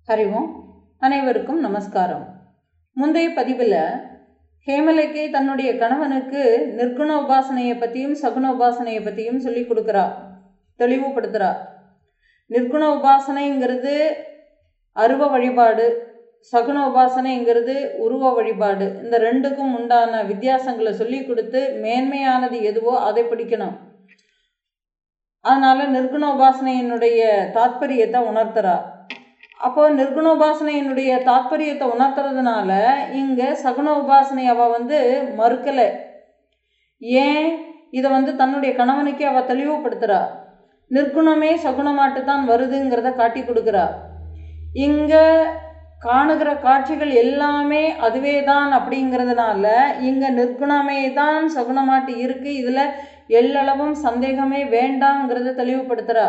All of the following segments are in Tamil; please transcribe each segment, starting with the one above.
ஹரிவோம் அனைவருக்கும் நமஸ்காரம் முந்தைய பதிவில் ஹேமலேக்கை தன்னுடைய கணவனுக்கு நிர்குண உபாசனையை பற்றியும் சகுன உபாசனையை பற்றியும் சொல்லி கொடுக்குறா தெளிவுபடுத்துகிறா நிர்குண உபாசனைங்கிறது அருவ வழிபாடு சகுன உபாசனைங்கிறது உருவ வழிபாடு இந்த ரெண்டுக்கும் உண்டான வித்தியாசங்களை சொல்லி கொடுத்து மேன்மையானது எதுவோ அதை பிடிக்கணும் அதனால நிர்குண உபாசனையினுடைய தாத்பரியத்தை உணர்த்துறா அப்போ நிர்குண உபாசனையினுடைய தாத்பரியத்தை உணர்த்துறதுனால இங்கே சகுன உபாசனை அவள் வந்து மறுக்கலை ஏன் இதை வந்து தன்னுடைய கணவனுக்கே அவள் தெளிவுபடுத்துகிறா நிர்குணமே சகுனமாட்டு தான் வருதுங்கிறத காட்டி கொடுக்குறா இங்கே காணுகிற காட்சிகள் எல்லாமே அதுவே தான் அப்படிங்கிறதுனால இங்கே நிர்குணமே தான் சகுனமாட்டு இருக்குது இதில் எல்லளவும் சந்தேகமே வேண்டாங்கிறத தெளிவுபடுத்துகிறா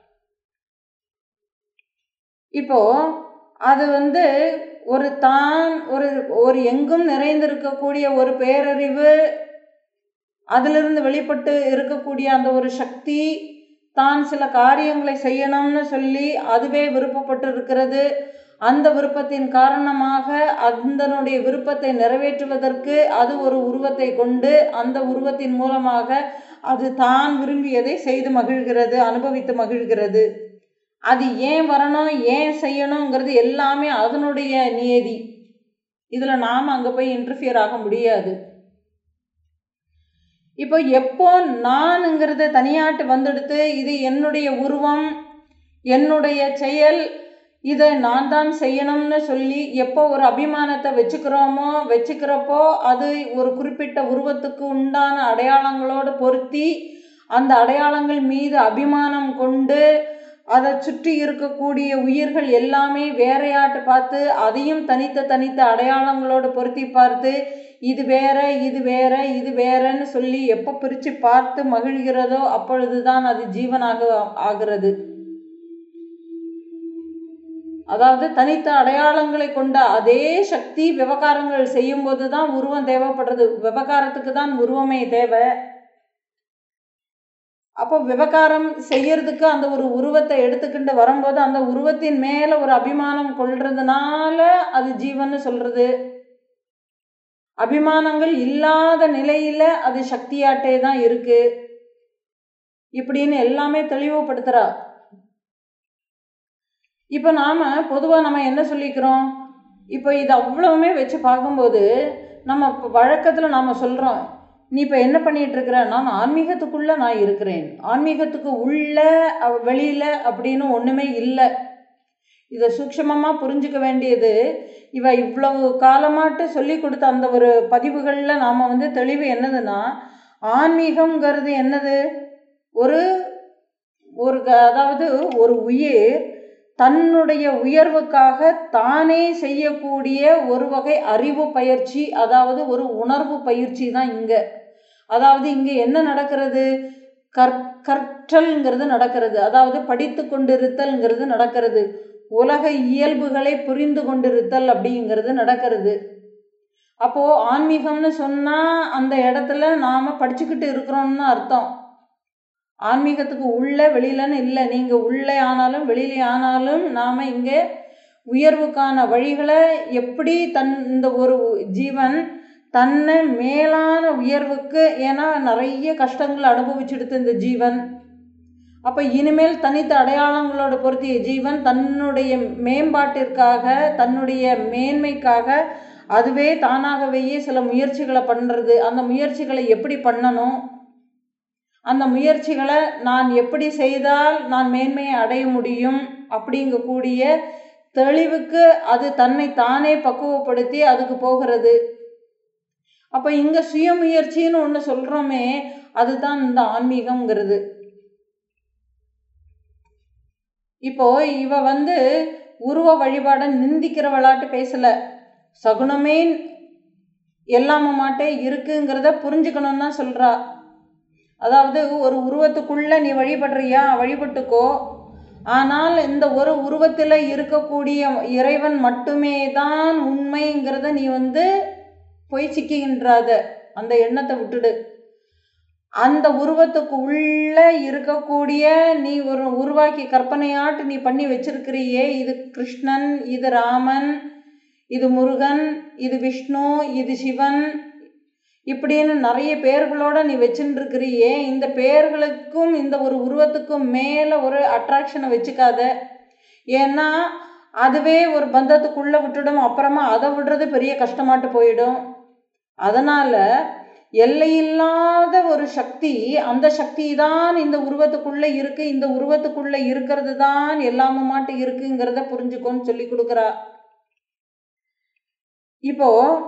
இப்போ அது வந்து ஒரு தான் ஒரு ஒரு எங்கும் நிறைந்திருக்கக்கூடிய ஒரு பேரறிவு அதிலிருந்து வெளிப்பட்டு இருக்கக்கூடிய அந்த ஒரு சக்தி தான் சில காரியங்களை செய்யணும்னு சொல்லி அதுவே விருப்பப்பட்டு இருக்கிறது அந்த விருப்பத்தின் காரணமாக அதனுடைய விருப்பத்தை நிறைவேற்றுவதற்கு அது ஒரு உருவத்தை கொண்டு அந்த உருவத்தின் மூலமாக அது தான் விரும்பியதை செய்து மகிழ்கிறது அனுபவித்து மகிழ்கிறது அது ஏன் வரணும் ஏன் செய்யணுங்கிறது எல்லாமே அதனுடைய நியதி இதில் நாம் அங்கே போய் இன்டர்ஃபியர் ஆக முடியாது இப்போ எப்போ நானுங்கிறத தனியாட்டு வந்துடுத்து இது என்னுடைய உருவம் என்னுடைய செயல் இதை நான் தான் செய்யணும்னு சொல்லி எப்போ ஒரு அபிமானத்தை வச்சுக்கிறோமோ வச்சுக்கிறப்போ அது ஒரு குறிப்பிட்ட உருவத்துக்கு உண்டான அடையாளங்களோடு பொருத்தி அந்த அடையாளங்கள் மீது அபிமானம் கொண்டு அதை சுற்றி இருக்கக்கூடிய உயிர்கள் எல்லாமே வேறையாட்டு பார்த்து அதையும் தனித்த தனித்த அடையாளங்களோடு பொருத்தி பார்த்து இது வேற இது வேற இது வேறன்னு சொல்லி எப்போ பிரித்து பார்த்து மகிழ்கிறதோ அப்பொழுதுதான் அது ஜீவனாக ஆகிறது அதாவது தனித்த அடையாளங்களை கொண்ட அதே சக்தி விவகாரங்கள் செய்யும்போது தான் உருவம் தேவைப்படுறது விவகாரத்துக்கு தான் உருவமே தேவை அப்போ விவகாரம் செய்யறதுக்கு அந்த ஒரு உருவத்தை எடுத்துக்கிட்டு வரும்போது அந்த உருவத்தின் மேல ஒரு அபிமானம் கொள்றதுனால அது ஜீவன் சொல்றது அபிமானங்கள் இல்லாத நிலையில அது சக்தியாட்டே தான் இருக்கு இப்படின்னு எல்லாமே தெளிவுபடுத்துறா இப்போ நாம பொதுவாக நம்ம என்ன சொல்லிக்கிறோம் இப்போ இது அவ்வளவுமே வச்சு பார்க்கும்போது நம்ம வழக்கத்தில் நாம் சொல்கிறோம் நீ இப்போ என்ன பண்ணிட்டு இருக்கிற நான் ஆன்மீகத்துக்குள்ளே நான் இருக்கிறேன் ஆன்மீகத்துக்கு உள்ள வெளியில் அப்படின்னு ஒன்றுமே இல்லை இதை சூக்ஷமமாக புரிஞ்சுக்க வேண்டியது இவ இவ்வளவு காலமாட்டு சொல்லி கொடுத்த அந்த ஒரு பதிவுகளில் நாம் வந்து தெளிவு என்னதுன்னா ஆன்மீகங்கிறது என்னது ஒரு ஒரு அதாவது ஒரு உயிர் தன்னுடைய உயர்வுக்காக தானே செய்யக்கூடிய ஒரு வகை அறிவு பயிற்சி அதாவது ஒரு உணர்வு பயிற்சி தான் இங்கே அதாவது இங்கே என்ன நடக்கிறது கற் கற்றல்ங்கிறது நடக்கிறது அதாவது படித்து கொண்டிருத்தல்ங்கிறது நடக்கிறது உலக இயல்புகளை புரிந்து கொண்டிருத்தல் அப்படிங்கிறது நடக்கிறது அப்போ ஆன்மீகம்னு சொன்னா அந்த இடத்துல நாம படிச்சுக்கிட்டு இருக்கிறோம்னு அர்த்தம் ஆன்மீகத்துக்கு உள்ள வெளியிலன்னு இல்லை நீங்கள் உள்ளே ஆனாலும் வெளியிலே ஆனாலும் நாம் இங்கே உயர்வுக்கான வழிகளை எப்படி தன் இந்த ஒரு ஜீவன் தன்னை மேலான உயர்வுக்கு ஏன்னா நிறைய கஷ்டங்கள் அனுபவிச்சுடுத்து இந்த ஜீவன் அப்போ இனிமேல் தனித்த அடையாளங்களோடு பொருத்திய ஜீவன் தன்னுடைய மேம்பாட்டிற்காக தன்னுடைய மேன்மைக்காக அதுவே தானாகவே சில முயற்சிகளை பண்ணுறது அந்த முயற்சிகளை எப்படி பண்ணணும் அந்த முயற்சிகளை நான் எப்படி செய்தால் நான் மேன்மையை அடைய முடியும் அப்படிங்கக்கூடிய தெளிவுக்கு அது தன்னை தானே பக்குவப்படுத்தி அதுக்கு போகிறது அப்போ இங்கே சுயமுயற்சின்னு ஒன்று சொல்கிறோமே அதுதான் இந்த ஆன்மீகம்ங்கிறது இப்போ இவ வந்து உருவ வழிபாடை நிந்திக்கிற விளாட்டு பேசல சகுனமே எல்லாம மாட்டே இருக்குங்கிறத புரிஞ்சுக்கணும்னு தான் சொல்றா அதாவது ஒரு உருவத்துக்குள்ள நீ வழிபடுறியா வழிபட்டுக்கோ ஆனால் இந்த ஒரு உருவத்தில் இருக்கக்கூடிய இறைவன் மட்டுமே தான் உண்மைங்கிறத நீ வந்து பொய் சிக்கின்றாத அந்த எண்ணத்தை விட்டுடு அந்த உருவத்துக்கு உள்ள இருக்கக்கூடிய நீ ஒரு உருவாக்கி கற்பனையாட்டு நீ பண்ணி வச்சிருக்கிறியே இது கிருஷ்ணன் இது ராமன் இது முருகன் இது விஷ்ணு இது சிவன் இப்படின்னு நிறைய பேர்களோட நீ வச்சுட்டு இருக்கிறியே இந்த பேர்களுக்கும் இந்த ஒரு உருவத்துக்கும் மேலே ஒரு அட்ராக்ஷனை வச்சுக்காத ஏன்னா அதுவே ஒரு பந்தத்துக்குள்ளே விட்டுடும் அப்புறமா அதை விடுறது பெரிய கஷ்டமாட்டு போயிடும் அதனால் எல்லையில்லாத ஒரு சக்தி அந்த சக்தி தான் இந்த உருவத்துக்குள்ளே இருக்குது இந்த உருவத்துக்குள்ளே இருக்கிறது தான் எல்லாமுமாட்டு இருக்குங்கிறத புரிஞ்சுக்கோன்னு சொல்லி கொடுக்குறா இப்போ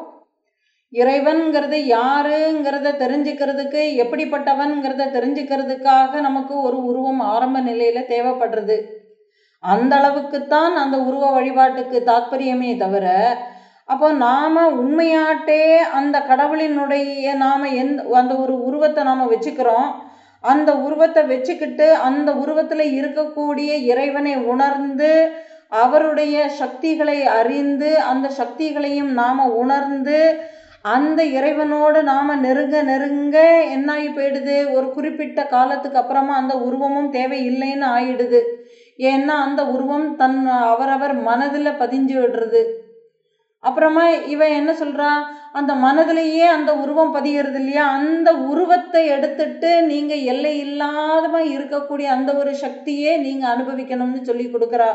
இறைவன்கிறது யாருங்கிறத தெரிஞ்சுக்கிறதுக்கு எப்படிப்பட்டவன்கிறத தெரிஞ்சுக்கிறதுக்காக நமக்கு ஒரு உருவம் ஆரம்ப நிலையில தேவைப்படுறது அந்த அளவுக்குத்தான் அந்த உருவ வழிபாட்டுக்கு தாத்பரியமே தவிர அப்போ நாம உண்மையாட்டே அந்த கடவுளினுடைய நாம எந்த அந்த ஒரு உருவத்தை நாம வச்சுக்கிறோம் அந்த உருவத்தை வச்சுக்கிட்டு அந்த உருவத்தில் இருக்கக்கூடிய இறைவனை உணர்ந்து அவருடைய சக்திகளை அறிந்து அந்த சக்திகளையும் நாம உணர்ந்து அந்த இறைவனோடு நாம் நெருங்க நெருங்க என்ன ஆகி போயிடுது ஒரு குறிப்பிட்ட காலத்துக்கு அப்புறமா அந்த உருவமும் தேவையில்லைன்னு ஆயிடுது ஏன்னா அந்த உருவம் தன் அவரவர் மனதில் பதிஞ்சு விடுறது அப்புறமா இவன் என்ன சொல்றா அந்த மனதிலேயே அந்த உருவம் பதிகிறது இல்லையா அந்த உருவத்தை எடுத்துட்டு நீங்க எல்லை இல்லாதமா இருக்கக்கூடிய அந்த ஒரு சக்தியே நீங்க அனுபவிக்கணும்னு சொல்லி கொடுக்குறா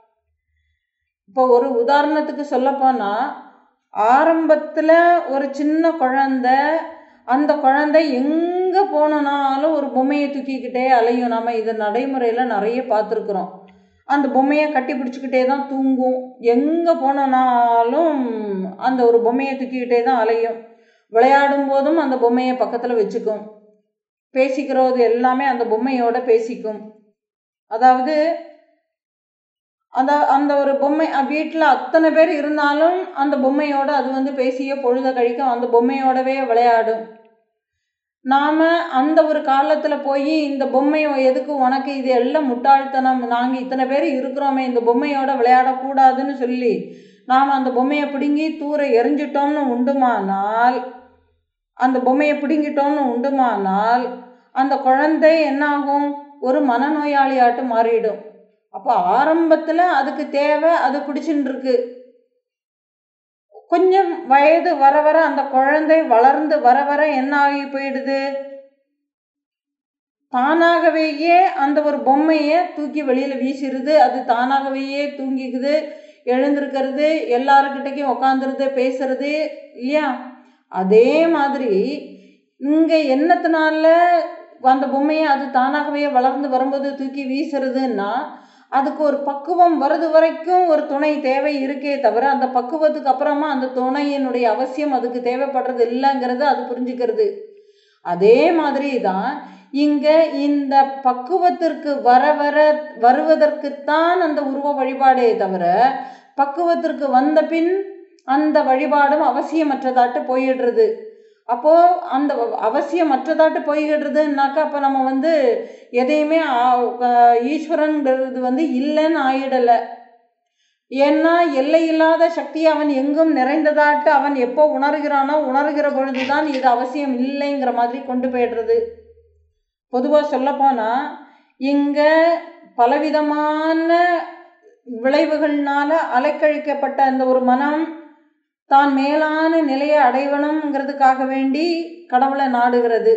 இப்போ ஒரு உதாரணத்துக்கு சொல்லப்போனா ஆரம்பத்தில் ஒரு சின்ன குழந்தை அந்த குழந்தை எங்கே போனோனாலும் ஒரு பொம்மையை தூக்கிக்கிட்டே அலையும் நம்ம இதை நடைமுறையில் நிறைய பார்த்துருக்குறோம் அந்த பொம்மையை கட்டி பிடிச்சிக்கிட்டே தான் தூங்கும் எங்கே போனோனாலும் அந்த ஒரு பொம்மையை தூக்கிக்கிட்டே தான் அலையும் விளையாடும் போதும் அந்த பொம்மையை பக்கத்தில் வச்சுக்கும் பேசிக்கிறது எல்லாமே அந்த பொம்மையோட பேசிக்கும் அதாவது அந்த அந்த ஒரு பொம்மை வீட்டில் அத்தனை பேர் இருந்தாலும் அந்த பொம்மையோட அது வந்து பேசிய பொழுத கழிக்கும் அந்த பொம்மையோடவே விளையாடும் நாம் அந்த ஒரு காலத்தில் போய் இந்த பொம்மை எதுக்கு உனக்கு இது எல்லாம் முட்டாள்தனம் நாங்கள் இத்தனை பேர் இருக்கிறோமே இந்த பொம்மையோட விளையாடக்கூடாதுன்னு சொல்லி நாம் அந்த பொம்மையை பிடுங்கி தூர எரிஞ்சிட்டோம்னு உண்டுமானால் அந்த பொம்மையை பிடுங்கிட்டோம்னு உண்டுமானால் அந்த குழந்தை என்னாகும் ஒரு மனநோயாளியாட்டு மாறிடும் அப்போ ஆரம்பத்தில் அதுக்கு தேவை அது பிடிச்சின்னு இருக்கு கொஞ்சம் வயது வர வர அந்த குழந்தை வளர்ந்து வர வர என்ன ஆகி போயிடுது தானாகவேயே அந்த ஒரு பொம்மையை தூக்கி வெளியில் வீசிடுது அது தானாகவேயே தூங்கிக்குது எழுந்திருக்கிறது எல்லாருக்கிட்டையும் உக்காந்துருது பேசுறது இல்லையா அதே மாதிரி இங்கே என்னத்தினால அந்த பொம்மையை அது தானாகவே வளர்ந்து வரும்போது தூக்கி வீசுறதுன்னா அதுக்கு ஒரு பக்குவம் வருது வரைக்கும் ஒரு துணை தேவை இருக்கே தவிர அந்த பக்குவத்துக்கு அப்புறமா அந்த துணையினுடைய அவசியம் அதுக்கு தேவைப்படுறது இல்லைங்கிறது அது புரிஞ்சுக்கிறது அதே மாதிரி தான் இங்கே இந்த பக்குவத்திற்கு வர வர வருவதற்குத்தான் அந்த உருவ வழிபாடே தவிர பக்குவத்திற்கு வந்த பின் அந்த வழிபாடும் அவசியமற்றதாட்டு போயிடுறது அப்போது அந்த அவசியமற்றதாட்டு போய்கிடுறதுனாக்கா அப்போ நம்ம வந்து எதையுமே ஈஸ்வரன்கிறது வந்து இல்லைன்னு ஆயிடலை ஏன்னா எல்லையில்லாத சக்தி அவன் எங்கும் நிறைந்ததாட்டு அவன் எப்போ உணர்கிறானோ உணர்கிற பொழுதுதான் இது அவசியம் இல்லைங்கிற மாதிரி கொண்டு போயிடுறது பொதுவாக சொல்லப்போனால் இங்கே பலவிதமான விளைவுகள்னால அலைக்கழிக்கப்பட்ட அந்த ஒரு மனம் தான் மேலான நிலையை அடைவணுங்கிறதுக்காக வேண்டி கடவுளை நாடுகிறது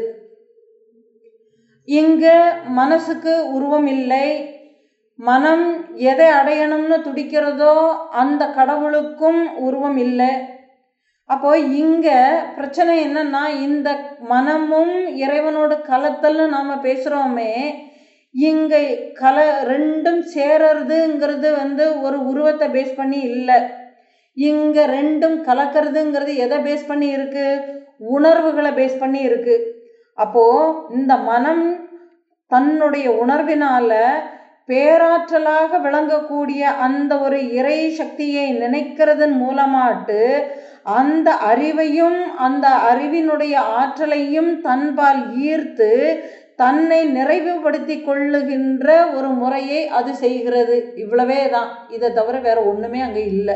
இங்கு மனசுக்கு உருவம் இல்லை மனம் எதை அடையணும்னு துடிக்கிறதோ அந்த கடவுளுக்கும் உருவம் இல்லை அப்போ இங்க பிரச்சனை என்னன்னா இந்த மனமும் இறைவனோட கலத்தல்னு நாம பேசுறோமே இங்க கல ரெண்டும் சேரறதுங்கிறது வந்து ஒரு உருவத்தை பேஸ் பண்ணி இல்லை இங்க ரெண்டும் கலக்கிறதுங்கிறது எதை பேஸ் பண்ணி இருக்கு உணர்வுகளை பேஸ் பண்ணி இருக்கு அப்போ இந்த மனம் தன்னுடைய உணர்வினால பேராற்றலாக விளங்கக்கூடிய அந்த ஒரு இறை சக்தியை நினைக்கிறதன் மூலமாட்டு அந்த அறிவையும் அந்த அறிவினுடைய ஆற்றலையும் தன்பால் ஈர்த்து தன்னை நிறைவுபடுத்தி கொள்ளுகின்ற ஒரு முறையை அது செய்கிறது இவ்வளவே தான் இதை தவிர வேற ஒண்ணுமே அங்கே இல்லை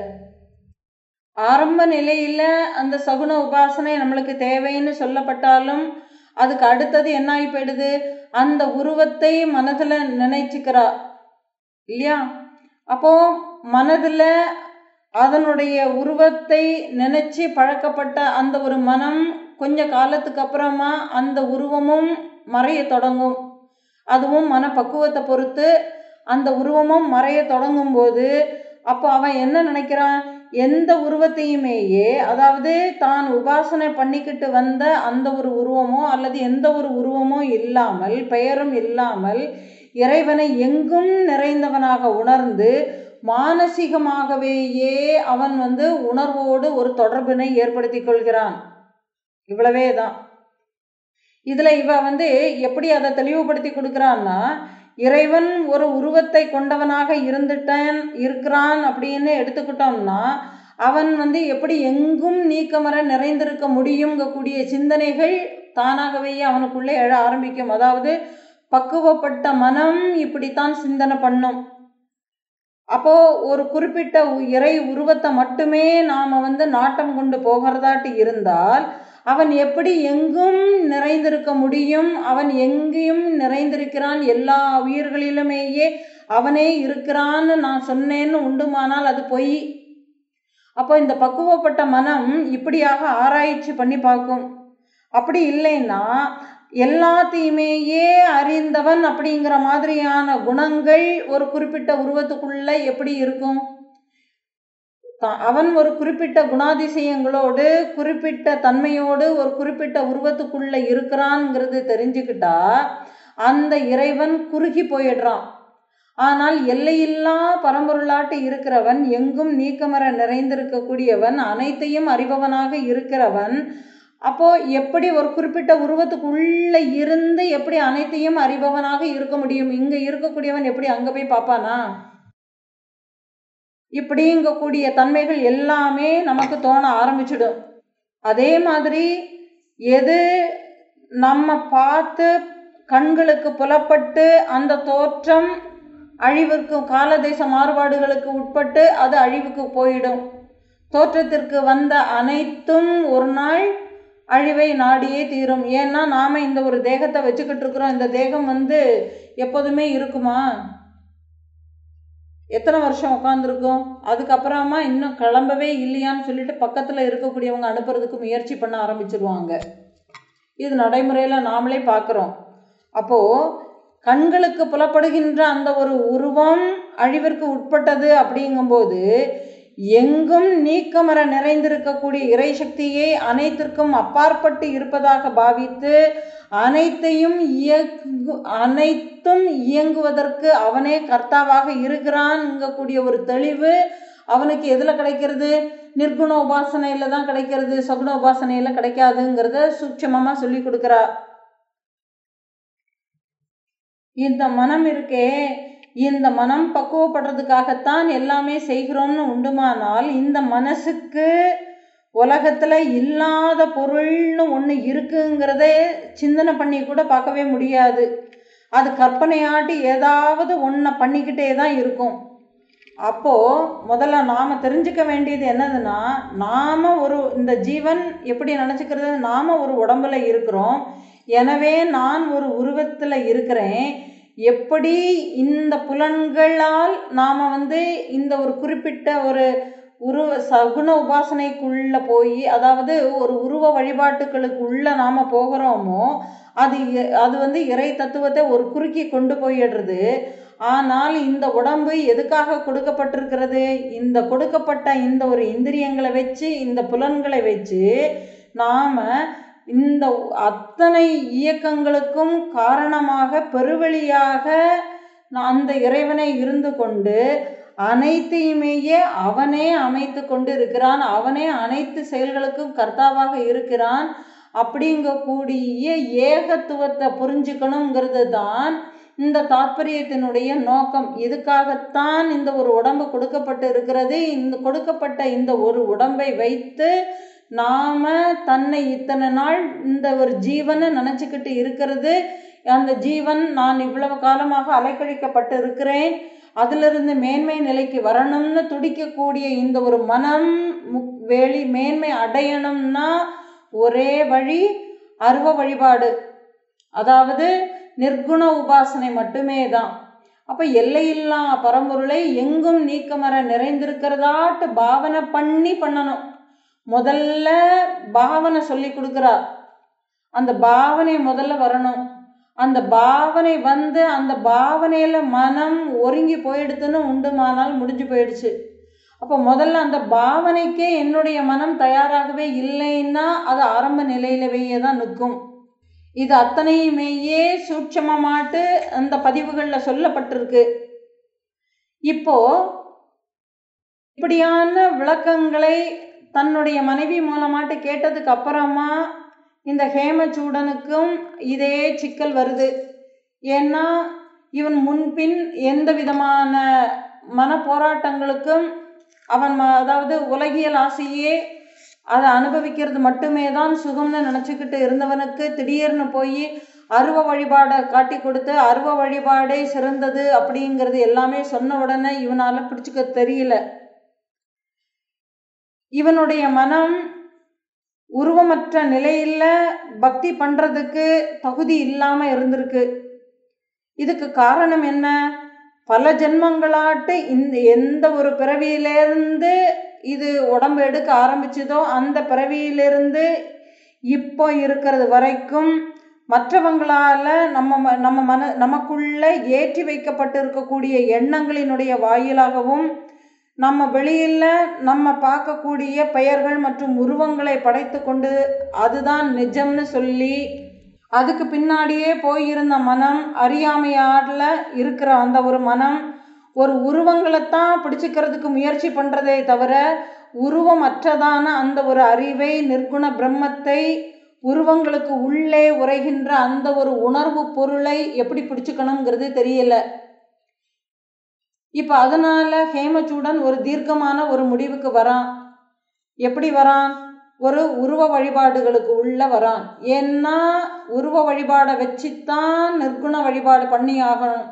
ஆரம்ப நிலையில் அந்த சகுன உபாசனை நம்மளுக்கு தேவைன்னு சொல்லப்பட்டாலும் அதுக்கு அடுத்தது என்ன ஆகி போயிடுது அந்த உருவத்தை மனதில் நினைச்சுக்கிறா இல்லையா அப்போ மனதில் அதனுடைய உருவத்தை நினைச்சு பழக்கப்பட்ட அந்த ஒரு மனம் கொஞ்ச காலத்துக்கு அப்புறமா அந்த உருவமும் மறைய தொடங்கும் அதுவும் மனப்பக்குவத்தை பொறுத்து அந்த உருவமும் மறைய தொடங்கும் போது அப்போ அவன் என்ன நினைக்கிறான் எந்த உருவத்தையுமேயே அதாவது தான் உபாசனை பண்ணிக்கிட்டு வந்த அந்த ஒரு உருவமோ அல்லது எந்த ஒரு உருவமோ இல்லாமல் பெயரும் இல்லாமல் இறைவனை எங்கும் நிறைந்தவனாக உணர்ந்து மானசீகமாகவேயே அவன் வந்து உணர்வோடு ஒரு தொடர்பினை ஏற்படுத்தி கொள்கிறான் இவ்வளவே தான் இதுல இவ வந்து எப்படி அதை தெளிவுபடுத்தி கொடுக்குறான்னா இறைவன் ஒரு உருவத்தை கொண்டவனாக இருந்துட்டான் இருக்கிறான் அப்படின்னு எடுத்துக்கிட்டோம்னா அவன் வந்து எப்படி எங்கும் நீக்கமர நிறைந்திருக்க முடியுங்கக்கூடிய சிந்தனைகள் தானாகவே அவனுக்குள்ளே எழ ஆரம்பிக்கும் அதாவது பக்குவப்பட்ட மனம் இப்படித்தான் சிந்தனை பண்ணும் அப்போ ஒரு குறிப்பிட்ட இறை உருவத்தை மட்டுமே நாம வந்து நாட்டம் கொண்டு போகிறதாட்டு இருந்தால் அவன் எப்படி எங்கும் நிறைந்திருக்க முடியும் அவன் எங்கேயும் நிறைந்திருக்கிறான் எல்லா உயிர்களிலுமேயே அவனே இருக்கிறான்னு நான் சொன்னேன்னு உண்டுமானால் அது பொய் அப்போ இந்த பக்குவப்பட்ட மனம் இப்படியாக ஆராய்ச்சி பண்ணி பார்க்கும் அப்படி இல்லைன்னா எல்லாத்தையுமேயே அறிந்தவன் அப்படிங்கிற மாதிரியான குணங்கள் ஒரு குறிப்பிட்ட உருவத்துக்குள்ள எப்படி இருக்கும் அவன் ஒரு குறிப்பிட்ட குணாதிசயங்களோடு குறிப்பிட்ட தன்மையோடு ஒரு குறிப்பிட்ட உருவத்துக்குள்ள இருக்கிறான்ங்கிறது தெரிஞ்சுக்கிட்டா அந்த இறைவன் குறுகி போயிடுறான் ஆனால் எல்லையில்லா பரம்பொருளாட்டு இருக்கிறவன் எங்கும் நீக்கமர நிறைந்திருக்கக்கூடியவன் அனைத்தையும் அறிபவனாக இருக்கிறவன் அப்போ எப்படி ஒரு குறிப்பிட்ட உருவத்துக்குள்ள இருந்து எப்படி அனைத்தையும் அறிபவனாக இருக்க முடியும் இங்க இருக்கக்கூடியவன் எப்படி அங்க போய் பார்ப்பானா இப்படிங்கக்கூடிய தன்மைகள் எல்லாமே நமக்கு தோண ஆரம்பிச்சிடும் அதே மாதிரி எது நம்ம பார்த்து கண்களுக்கு புலப்பட்டு அந்த தோற்றம் அழிவிற்கு காலதேச மாறுபாடுகளுக்கு உட்பட்டு அது அழிவுக்கு போயிடும் தோற்றத்திற்கு வந்த அனைத்தும் ஒரு நாள் அழிவை நாடியே தீரும் ஏன்னா நாம் இந்த ஒரு தேகத்தை வச்சுக்கிட்டு இருக்கிறோம் இந்த தேகம் வந்து எப்போதுமே இருக்குமா எத்தனை வருஷம் உட்காந்துருக்கோம் அதுக்கப்புறமா இன்னும் கிளம்பவே இல்லையான்னு சொல்லிட்டு பக்கத்தில் இருக்கக்கூடியவங்க அனுப்புறதுக்கு முயற்சி பண்ண ஆரம்பிச்சிருவாங்க இது நடைமுறையில் நாமளே பார்க்குறோம் அப்போது கண்களுக்கு புலப்படுகின்ற அந்த ஒரு உருவம் அழிவிற்கு உட்பட்டது அப்படிங்கும்போது எங்கும் நீக்கமர நிறைந்திருக்கக்கூடிய இறைசக்தியை அனைத்திற்கும் அப்பாற்பட்டு இருப்பதாக பாவித்து அனைத்தையும் இயங்கு அனைத்தும் இயங்குவதற்கு அவனே கர்த்தாவாக இருக்கிறான்ங்கக்கூடிய ஒரு தெளிவு அவனுக்கு எதில் கிடைக்கிறது நிர்குண உபாசனையில் தான் கிடைக்கிறது சகுண உபாசனையில் கிடைக்காதுங்கிறத சூட்சமமாக சொல்லி கொடுக்குறா இந்த மனம் இருக்கே இந்த மனம் பக்குவப்படுறதுக்காகத்தான் எல்லாமே செய்கிறோம்னு உண்டுமானால் இந்த மனசுக்கு உலகத்தில் இல்லாத பொருள்னு ஒன்று இருக்குங்கிறத சிந்தனை பண்ணி கூட பார்க்கவே முடியாது அது கற்பனையாட்டி ஏதாவது ஒன்றை பண்ணிக்கிட்டே தான் இருக்கும் அப்போது முதல்ல நாம் தெரிஞ்சுக்க வேண்டியது என்னதுன்னா நாம் ஒரு இந்த ஜீவன் எப்படி நினச்சிக்கிறது நாம் ஒரு உடம்புல இருக்கிறோம் எனவே நான் ஒரு உருவத்தில் இருக்கிறேன் எப்படி இந்த புலன்களால் நாம் வந்து இந்த ஒரு குறிப்பிட்ட ஒரு உருவ சகுன உபாசனைக்குள்ளே போய் அதாவது ஒரு உருவ வழிபாட்டுகளுக்குள்ளே நாம் போகிறோமோ அது அது வந்து இறை தத்துவத்தை ஒரு குறுக்கி கொண்டு போயிடுறது ஆனால் இந்த உடம்பு எதுக்காக கொடுக்கப்பட்டிருக்கிறது இந்த கொடுக்கப்பட்ட இந்த ஒரு இந்திரியங்களை வச்சு இந்த புலன்களை வச்சு நாம் இந்த அத்தனை இயக்கங்களுக்கும் காரணமாக பெருவெளியாக அந்த இறைவனை இருந்து கொண்டு அனைத்தையுமேயே அவனே அமைத்து கொண்டு இருக்கிறான் அவனே அனைத்து செயல்களுக்கும் கர்த்தாவாக இருக்கிறான் அப்படிங்கக்கூடிய ஏகத்துவத்தை புரிஞ்சுக்கணுங்கிறது தான் இந்த தாத்பரியத்தினுடைய நோக்கம் இதுக்காகத்தான் இந்த ஒரு உடம்பு கொடுக்கப்பட்டு இருக்கிறது இந்த கொடுக்கப்பட்ட இந்த ஒரு உடம்பை வைத்து நாம தன்னை இத்தனை நாள் இந்த ஒரு ஜீவனை நினச்சிக்கிட்டு இருக்கிறது அந்த ஜீவன் நான் இவ்வளவு காலமாக அலைக்கழிக்கப்பட்டு இருக்கிறேன் அதிலிருந்து மேன்மை நிலைக்கு வரணும்னு துடிக்கக்கூடிய இந்த ஒரு மனம் முக் வெளி மேன்மை அடையணும்னா ஒரே வழி அருவ வழிபாடு அதாவது நிர்குண உபாசனை மட்டுமே தான் அப்போ எல்லையில்லா பரம்பொருளை எங்கும் நீக்கமர நிறைந்திருக்கிறதாட்டு பாவனை பண்ணி பண்ணணும் முதல்ல பாவனை சொல்லி கொடுக்குறா அந்த பாவனை முதல்ல வரணும் அந்த பாவனை வந்து அந்த பாவனையில் மனம் ஒருங்கி போயிடுதுன்னு உண்டுமானால் முடிஞ்சு போயிடுச்சு அப்போ முதல்ல அந்த பாவனைக்கே என்னுடைய மனம் தயாராகவே இல்லைன்னா அது ஆரம்ப நிலையிலவே தான் நிற்கும் இது அத்தனையுமேயே சூட்சமமாட்டு அந்த பதிவுகளில் சொல்லப்பட்டிருக்கு இப்போ இப்படியான விளக்கங்களை தன்னுடைய மனைவி மூலமாட்டு கேட்டதுக்கு அப்புறமா இந்த ஹேமச்சூடனுக்கும் இதே சிக்கல் வருது ஏன்னா இவன் முன்பின் எந்த விதமான மன போராட்டங்களுக்கும் அவன் ம- அதாவது உலகியல் ஆசையே அதை அனுபவிக்கிறது மட்டுமே தான் சுகம்னு நினச்சிக்கிட்டு இருந்தவனுக்கு திடீர்னு போய் அருவ வழிபாடை காட்டி கொடுத்து அருவ வழிபாடே சிறந்தது அப்படிங்கிறது எல்லாமே சொன்ன உடனே இவனால் பிடிச்சிக்க தெரியல இவனுடைய மனம் உருவமற்ற நிலையில் பக்தி பண்ணுறதுக்கு தகுதி இல்லாமல் இருந்திருக்கு இதுக்கு காரணம் என்ன பல ஜென்மங்களாட்டு இந்த எந்த ஒரு பிறவியிலேருந்து இது உடம்பு எடுக்க ஆரம்பிச்சதோ அந்த பிறவியிலிருந்து இப்போ இருக்கிறது வரைக்கும் மற்றவங்களால நம்ம ம- நம்ம மன நமக்குள்ள ஏற்றி வைக்கப்பட்டிருக்கக்கூடிய எண்ணங்களினுடைய வாயிலாகவும் நம்ம வெளியில் நம்ம பார்க்கக்கூடிய பெயர்கள் மற்றும் உருவங்களை படைத்து கொண்டு அதுதான் நிஜம்னு சொல்லி அதுக்கு பின்னாடியே போயிருந்த மனம் அறியாமையால இருக்கிற அந்த ஒரு மனம் ஒரு உருவங்களைத்தான் பிடிச்சிக்கிறதுக்கு முயற்சி பண்ணுறதே தவிர உருவமற்றதான அந்த ஒரு அறிவை நிர்குண பிரம்மத்தை உருவங்களுக்கு உள்ளே உரைகின்ற அந்த ஒரு உணர்வு பொருளை எப்படி பிடிச்சுக்கணுங்கிறது தெரியல இப்போ அதனால ஹேமச்சூடன் ஒரு தீர்க்கமான ஒரு முடிவுக்கு வரான் எப்படி வரான் ஒரு உருவ வழிபாடுகளுக்கு உள்ள வரான் ஏன்னா உருவ வழிபாடை வச்சுத்தான் நிர்குண வழிபாடு பண்ணி ஆகணும்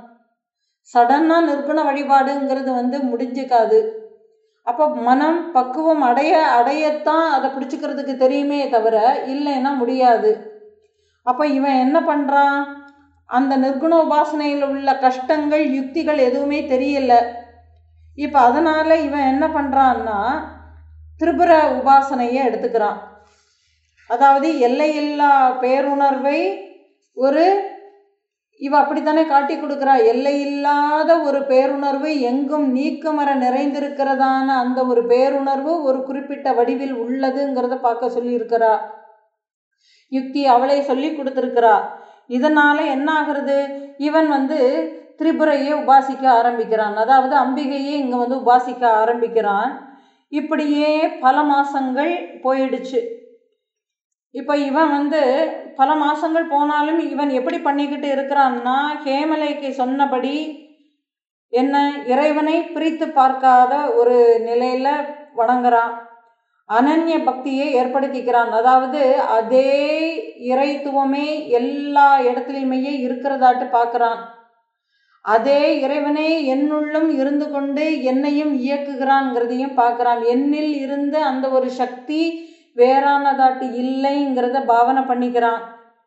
சடனாக நிர்குண வழிபாடுங்கிறது வந்து முடிஞ்சுக்காது அப்போ மனம் பக்குவம் அடைய அடையத்தான் அதை பிடிச்சிக்கிறதுக்கு தெரியுமே தவிர இல்லைன்னா முடியாது அப்போ இவன் என்ன பண்ணுறான் அந்த நிர்குண உபாசனையில் உள்ள கஷ்டங்கள் யுக்திகள் எதுவுமே தெரியல இப்போ அதனால் இவன் என்ன பண்ணுறான்னா திரிபுர உபாசனையை எடுத்துக்கிறான் அதாவது எல்லையில்லா பேருணர்வை ஒரு இவ அப்படித்தானே காட்டி கொடுக்குறா எல்லையில்லாத ஒரு பேருணர்வு எங்கும் நீக்கமர நிறைந்திருக்கிறதான அந்த ஒரு பேருணர்வு ஒரு குறிப்பிட்ட வடிவில் உள்ளதுங்கிறத பார்க்க சொல்லியிருக்கிறா யுக்தி அவளே சொல்லி கொடுத்துருக்கிறா இதனால என்ன ஆகுறது இவன் வந்து திரிபுரையை உபாசிக்க ஆரம்பிக்கிறான் அதாவது அம்பிகையை இங்கே வந்து உபாசிக்க ஆரம்பிக்கிறான் இப்படியே பல மாசங்கள் போயிடுச்சு இப்போ இவன் வந்து பல மாசங்கள் போனாலும் இவன் எப்படி பண்ணிக்கிட்டு இருக்கிறான்னா ஹேமலைக்கு சொன்னபடி என்ன இறைவனை பிரித்து பார்க்காத ஒரு நிலையில வணங்குறான் அனன்ய பக்தியை ஏற்படுத்திக்கிறான் அதாவது அதே இறைத்துவமே எல்லா இடத்துலையுமே இருக்கிறதாட்டு பார்க்குறான் அதே இறைவனே என்னுள்ளும் இருந்து கொண்டு என்னையும் இயக்குகிறான்ங்கிறதையும் பார்க்குறான் என்னில் இருந்து அந்த ஒரு சக்தி வேறானதாட்டு இல்லைங்கிறத பாவனை பண்ணிக்கிறான்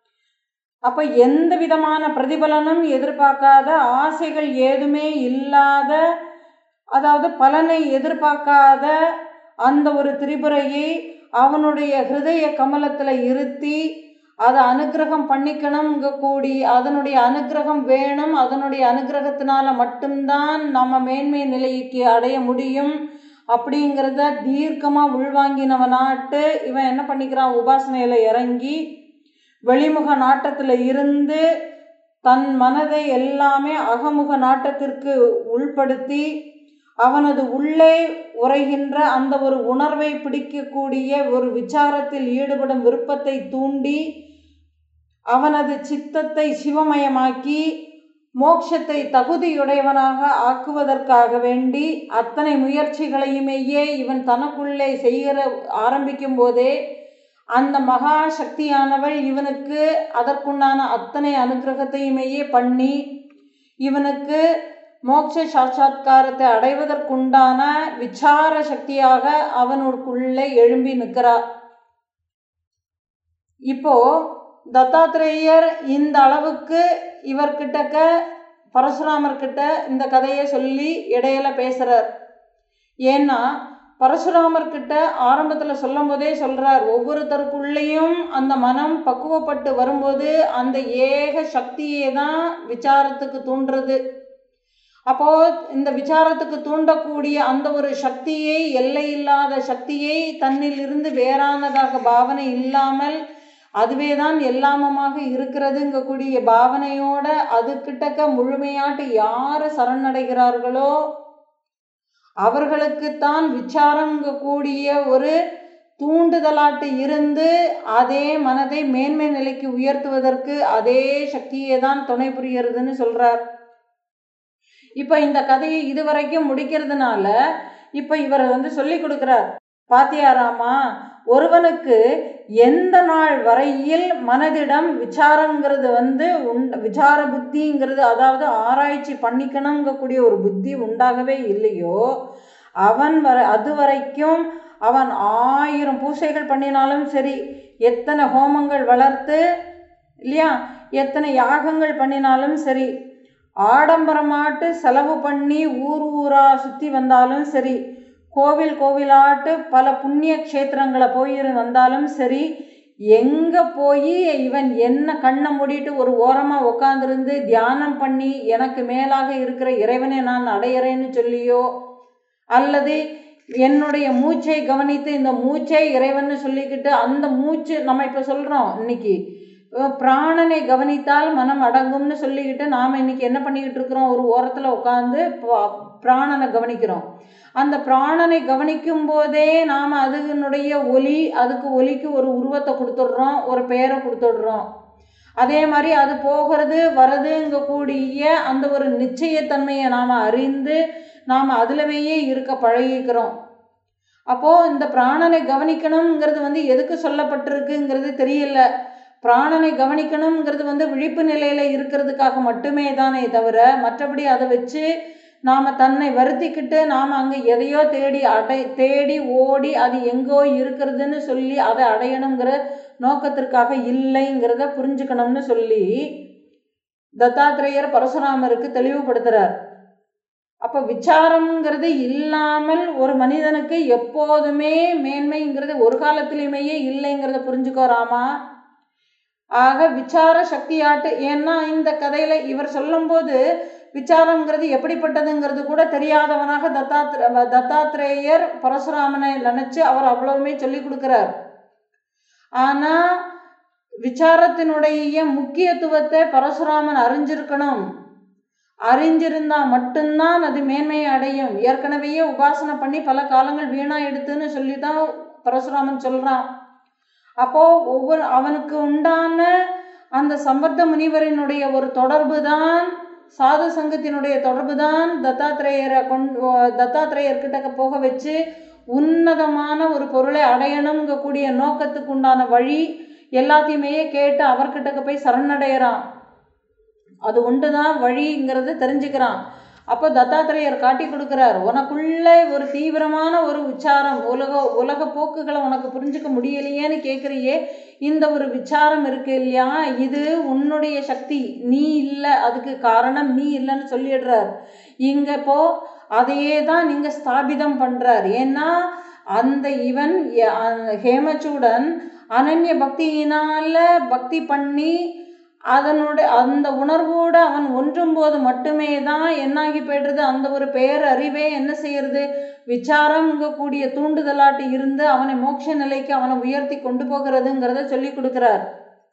அப்போ எந்த விதமான பிரதிபலனும் எதிர்பார்க்காத ஆசைகள் ஏதுமே இல்லாத அதாவது பலனை எதிர்பார்க்காத அந்த ஒரு திரிபுரையை அவனுடைய ஹிருதய கமலத்தில் இருத்தி அதை அனுக்கிரகம் பண்ணிக்கணுங்க கூடி அதனுடைய அனுக்கிரகம் வேணும் அதனுடைய அனுக்கிரகத்தினால மட்டும்தான் நம்ம மேன்மை நிலைக்கு அடைய முடியும் அப்படிங்கிறத தீர்க்கமாக உள்வாங்கினவனாட்டு இவன் என்ன பண்ணிக்கிறான் உபாசனையில் இறங்கி வெளிமுக நாட்டத்தில் இருந்து தன் மனதை எல்லாமே அகமுக நாட்டத்திற்கு உள்படுத்தி அவனது உள்ளே உரைகின்ற அந்த ஒரு உணர்வை பிடிக்கக்கூடிய ஒரு விசாரத்தில் ஈடுபடும் விருப்பத்தை தூண்டி அவனது சித்தத்தை சிவமயமாக்கி மோட்சத்தை தகுதியுடையவனாக ஆக்குவதற்காக வேண்டி அத்தனை முயற்சிகளையுமேயே இவன் தனக்குள்ளே செய்கிற ஆரம்பிக்கும் போதே அந்த மகா சக்தியானவள் இவனுக்கு அதற்குண்டான அத்தனை அனுகிரகத்தையுமேயே பண்ணி இவனுக்கு மோட்ச சாட்சாத்காரத்தை அடைவதற்குண்டான விசார சக்தியாக அவனுக்குள்ளே எழும்பி நிற்கிறா இப்போ தத்தாத்திரேயர் இந்த அளவுக்கு இவர்கிட்டக்க பரசுராமர்கிட்ட இந்த கதையை சொல்லி இடையில பேசுகிறார் ஏன்னா பரசுராமர்கிட்ட ஆரம்பத்தில் சொல்லும் போதே சொல்கிறார் ஒவ்வொருத்தருக்குள்ளேயும் அந்த மனம் பக்குவப்பட்டு வரும்போது அந்த ஏக சக்தியே தான் விசாரத்துக்கு தூண்டுறது அப்போ இந்த விசாரத்துக்கு தூண்டக்கூடிய அந்த ஒரு சக்தியை எல்லை இல்லாத சக்தியை தன்னிலிருந்து வேறானதாக பாவனை இல்லாமல் அதுவே தான் எல்லாமமாக இருக்கிறதுங்கக்கூடிய பாவனையோட அதுக்கிட்டக்க முழுமையாட்டு யார் சரணடைகிறார்களோ அவர்களுக்குத்தான் விசாரங்கக்கூடிய ஒரு தூண்டுதலாட்டு இருந்து அதே மனதை மேன்மை நிலைக்கு உயர்த்துவதற்கு அதே சக்தியே தான் துணை புரியறதுன்னு சொல்றார் இப்போ இந்த கதையை இதுவரைக்கும் முடிக்கிறதுனால இப்போ இவர் வந்து சொல்லி கொடுக்குறார் பாத்தியாராமா ஒருவனுக்கு எந்த நாள் வரையில் மனதிடம் விசாரங்கிறது வந்து உண்ட விசார புத்திங்கிறது அதாவது ஆராய்ச்சி பண்ணிக்கணுங்கக்கூடிய ஒரு புத்தி உண்டாகவே இல்லையோ அவன் வர அது வரைக்கும் அவன் ஆயிரம் பூசைகள் பண்ணினாலும் சரி எத்தனை ஹோமங்கள் வளர்த்து இல்லையா எத்தனை யாகங்கள் பண்ணினாலும் சரி ஆடம்பரமாட்டு செலவு பண்ணி ஊர் ஊரா சுற்றி வந்தாலும் சரி கோவில் கோவிலாட்டு பல புண்ணிய க்ஷேத்திரங்களை போய் வந்தாலும் சரி எங்கே போய் இவன் என்ன கண்ணை மூடிட்டு ஒரு ஓரமாக உட்காந்துருந்து தியானம் பண்ணி எனக்கு மேலாக இருக்கிற இறைவனை நான் அடையிறேன்னு சொல்லியோ அல்லது என்னுடைய மூச்சை கவனித்து இந்த மூச்சை இறைவன்னு சொல்லிக்கிட்டு அந்த மூச்சு நம்ம இப்போ சொல்கிறோம் இன்னைக்கு பிராணனை கவனித்தால் மனம் அடங்கும்னு சொல்லிக்கிட்டு நாம் இன்னைக்கு என்ன பண்ணிக்கிட்டு இருக்கிறோம் ஒரு ஓரத்தில் உட்காந்து பிராணனை கவனிக்கிறோம் அந்த பிராணனை கவனிக்கும் போதே நாம் அதுனுடைய ஒலி அதுக்கு ஒலிக்கு ஒரு உருவத்தை கொடுத்துட்றோம் ஒரு பெயரை கொடுத்துடுறோம் அதே மாதிரி அது போகிறது வரதுங்க கூடிய அந்த ஒரு நிச்சயத்தன்மையை நாம் அறிந்து நாம் அதிலவையே இருக்க பழகிக்கிறோம் அப்போது இந்த பிராணனை கவனிக்கணுங்கிறது வந்து எதுக்கு சொல்லப்பட்டிருக்குங்கிறது தெரியல பிராணனை கவனிக்கணுங்கிறது வந்து விழிப்பு நிலையில் இருக்கிறதுக்காக மட்டுமே தானே தவிர மற்றபடி அதை வச்சு நாம் தன்னை வருத்திக்கிட்டு நாம் அங்கே எதையோ தேடி அடை தேடி ஓடி அது எங்கோ இருக்கிறதுன்னு சொல்லி அதை அடையணுங்கிற நோக்கத்திற்காக இல்லைங்கிறத புரிஞ்சுக்கணும்னு சொல்லி தத்தாத்திரேயர் பரசுராமருக்கு தெளிவுபடுத்துகிறார் அப்போ விசாரம்ங்கிறது இல்லாமல் ஒரு மனிதனுக்கு எப்போதுமே மேன்மைங்கிறது ஒரு காலத்திலையுமே இல்லைங்கிறத புரிஞ்சுக்கோராமா ஆக விசார சக்தியாட்டு ஏன்னா இந்த கதையில இவர் சொல்லும்போது விசாரங்கிறது எப்படிப்பட்டதுங்கிறது கூட தெரியாதவனாக தத்தாத்திர தத்தாத்திரேயர் பரசுராமனை நினைச்சு அவர் அவ்வளவுமே சொல்லி கொடுக்கிறார் ஆனா விசாரத்தினுடைய முக்கியத்துவத்தை பரசுராமன் அறிஞ்சிருக்கணும் அறிஞ்சிருந்தா மட்டும்தான் அது மேன்மையை அடையும் ஏற்கனவே உபாசனை பண்ணி பல காலங்கள் வீணா எடுத்துன்னு சொல்லி தான் பரசுராமன் சொல்றான் அப்போ ஒவ்வொரு அவனுக்கு உண்டான அந்த சம்பர்த்த முனிவரினுடைய ஒரு தொடர்பு தான் சாது சங்கத்தினுடைய தொடர்பு தான் தத்தாத்திரேயரை கொண்டு தத்தாத்திரேயர்கிட்ட போக வச்சு உன்னதமான ஒரு பொருளை அடையணுங்கக்கூடிய நோக்கத்துக்கு உண்டான வழி எல்லாத்தையுமே கேட்டு அவர்கிட்ட போய் சரணடைகிறான் அது ஒன்று தான் வழிங்கிறது தெரிஞ்சுக்கிறான் அப்போ தத்தாத்திரேயர் காட்டி கொடுக்குறார் உனக்குள்ள ஒரு தீவிரமான ஒரு உச்சாரம் உலக உலக போக்குகளை உனக்கு புரிஞ்சுக்க முடியலையேன்னு கேட்குறியே இந்த ஒரு விசாரம் இருக்கு இல்லையா இது உன்னுடைய சக்தி நீ இல்லை அதுக்கு காரணம் நீ இல்லைன்னு சொல்லிடுறார் இங்க இப்போ அதையே தான் நீங்க ஸ்தாபிதம் பண்றார் ஏன்னா அந்த இவன் ஹேமச்சூடன் அனன்ய பக்தியினால பக்தி பண்ணி அதனுடைய அந்த உணர்வோடு அவன் ஒன்றும் போது மட்டுமே தான் என்னாகி போய்டுறது அந்த ஒரு பேரறிவே என்ன செய்யறது விசாரங்கக்கூடிய தூண்டுதலாட்டு இருந்து அவனை மோட்ச நிலைக்கு அவனை உயர்த்தி கொண்டு போகிறதுங்கிறத சொல்லி கொடுக்கிறார்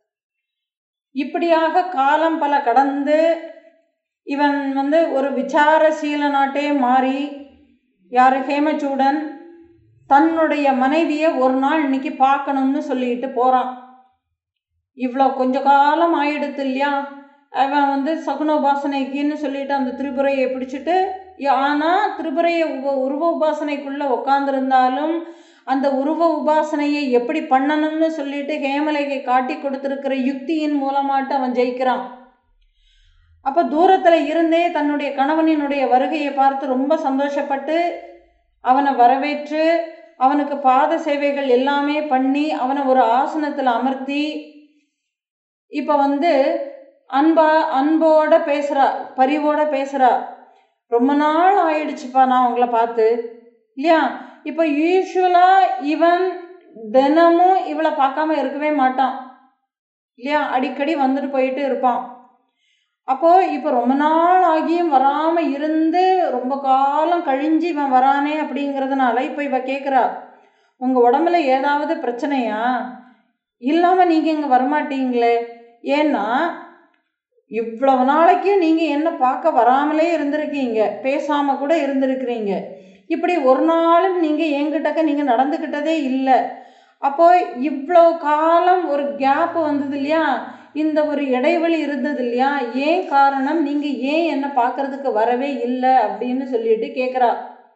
இப்படியாக காலம் பல கடந்து இவன் வந்து ஒரு விசாரசீல நாட்டே மாறி யார் ஹேமச்சூடன் தன்னுடைய மனைவியை ஒரு நாள் இன்னைக்கு பார்க்கணும்னு சொல்லிட்டு போகிறான் இவ்வளோ கொஞ்ச காலம் ஆயிடுத்து இல்லையா அவன் வந்து சகுனோபாசனைக்குன்னு சொல்லிட்டு அந்த திரிபுரையை பிடிச்சிட்டு ஆனால் திரிபுரையை உப உருவ உபாசனைக்குள்ளே உட்காந்துருந்தாலும் அந்த உருவ உபாசனையை எப்படி பண்ணணும்னு சொல்லிட்டு ஹேமலைக்கு காட்டி கொடுத்துருக்கிற யுக்தியின் மூலமாட்டு அவன் ஜெயிக்கிறான் அப்போ தூரத்தில் இருந்தே தன்னுடைய கணவனினுடைய வருகையை பார்த்து ரொம்ப சந்தோஷப்பட்டு அவனை வரவேற்று அவனுக்கு பாத சேவைகள் எல்லாமே பண்ணி அவனை ஒரு ஆசனத்தில் அமர்த்தி இப்போ வந்து அன்பா அன்போட பேசுகிறா பரிவோட பேசுகிறா ரொம்ப நாள் ஆயிடுச்சுப்பா நான் உங்களை பார்த்து இல்லையா இப்போ யூஸ்வலாக இவன் தினமும் இவளை பார்க்காம இருக்கவே மாட்டான் இல்லையா அடிக்கடி வந்துட்டு போயிட்டு இருப்பான் அப்போ இப்போ ரொம்ப நாள் ஆகியும் வராமல் இருந்து ரொம்ப காலம் கழிஞ்சு இவன் வரானே அப்படிங்கிறதுனால இப்போ இவ கேட்குறா உங்கள் உடம்புல ஏதாவது பிரச்சனையா இல்லாமல் நீங்கள் இங்கே வரமாட்டீங்களே ஏன்னா இவ்வளவு நாளைக்கு நீங்கள் என்ன பார்க்க வராமலே இருந்திருக்கீங்க பேசாமல் கூட இருந்திருக்கிறீங்க இப்படி ஒரு நாளும் நீங்கள் என்கிட்டக்க நீங்கள் நடந்துக்கிட்டதே இல்லை அப்போ இவ்வளோ காலம் ஒரு கேப் வந்தது இல்லையா இந்த ஒரு இடைவெளி இருந்தது இல்லையா ஏன் காரணம் நீங்கள் ஏன் என்னை பார்க்கறதுக்கு வரவே இல்லை அப்படின்னு சொல்லிட்டு கேட்குறா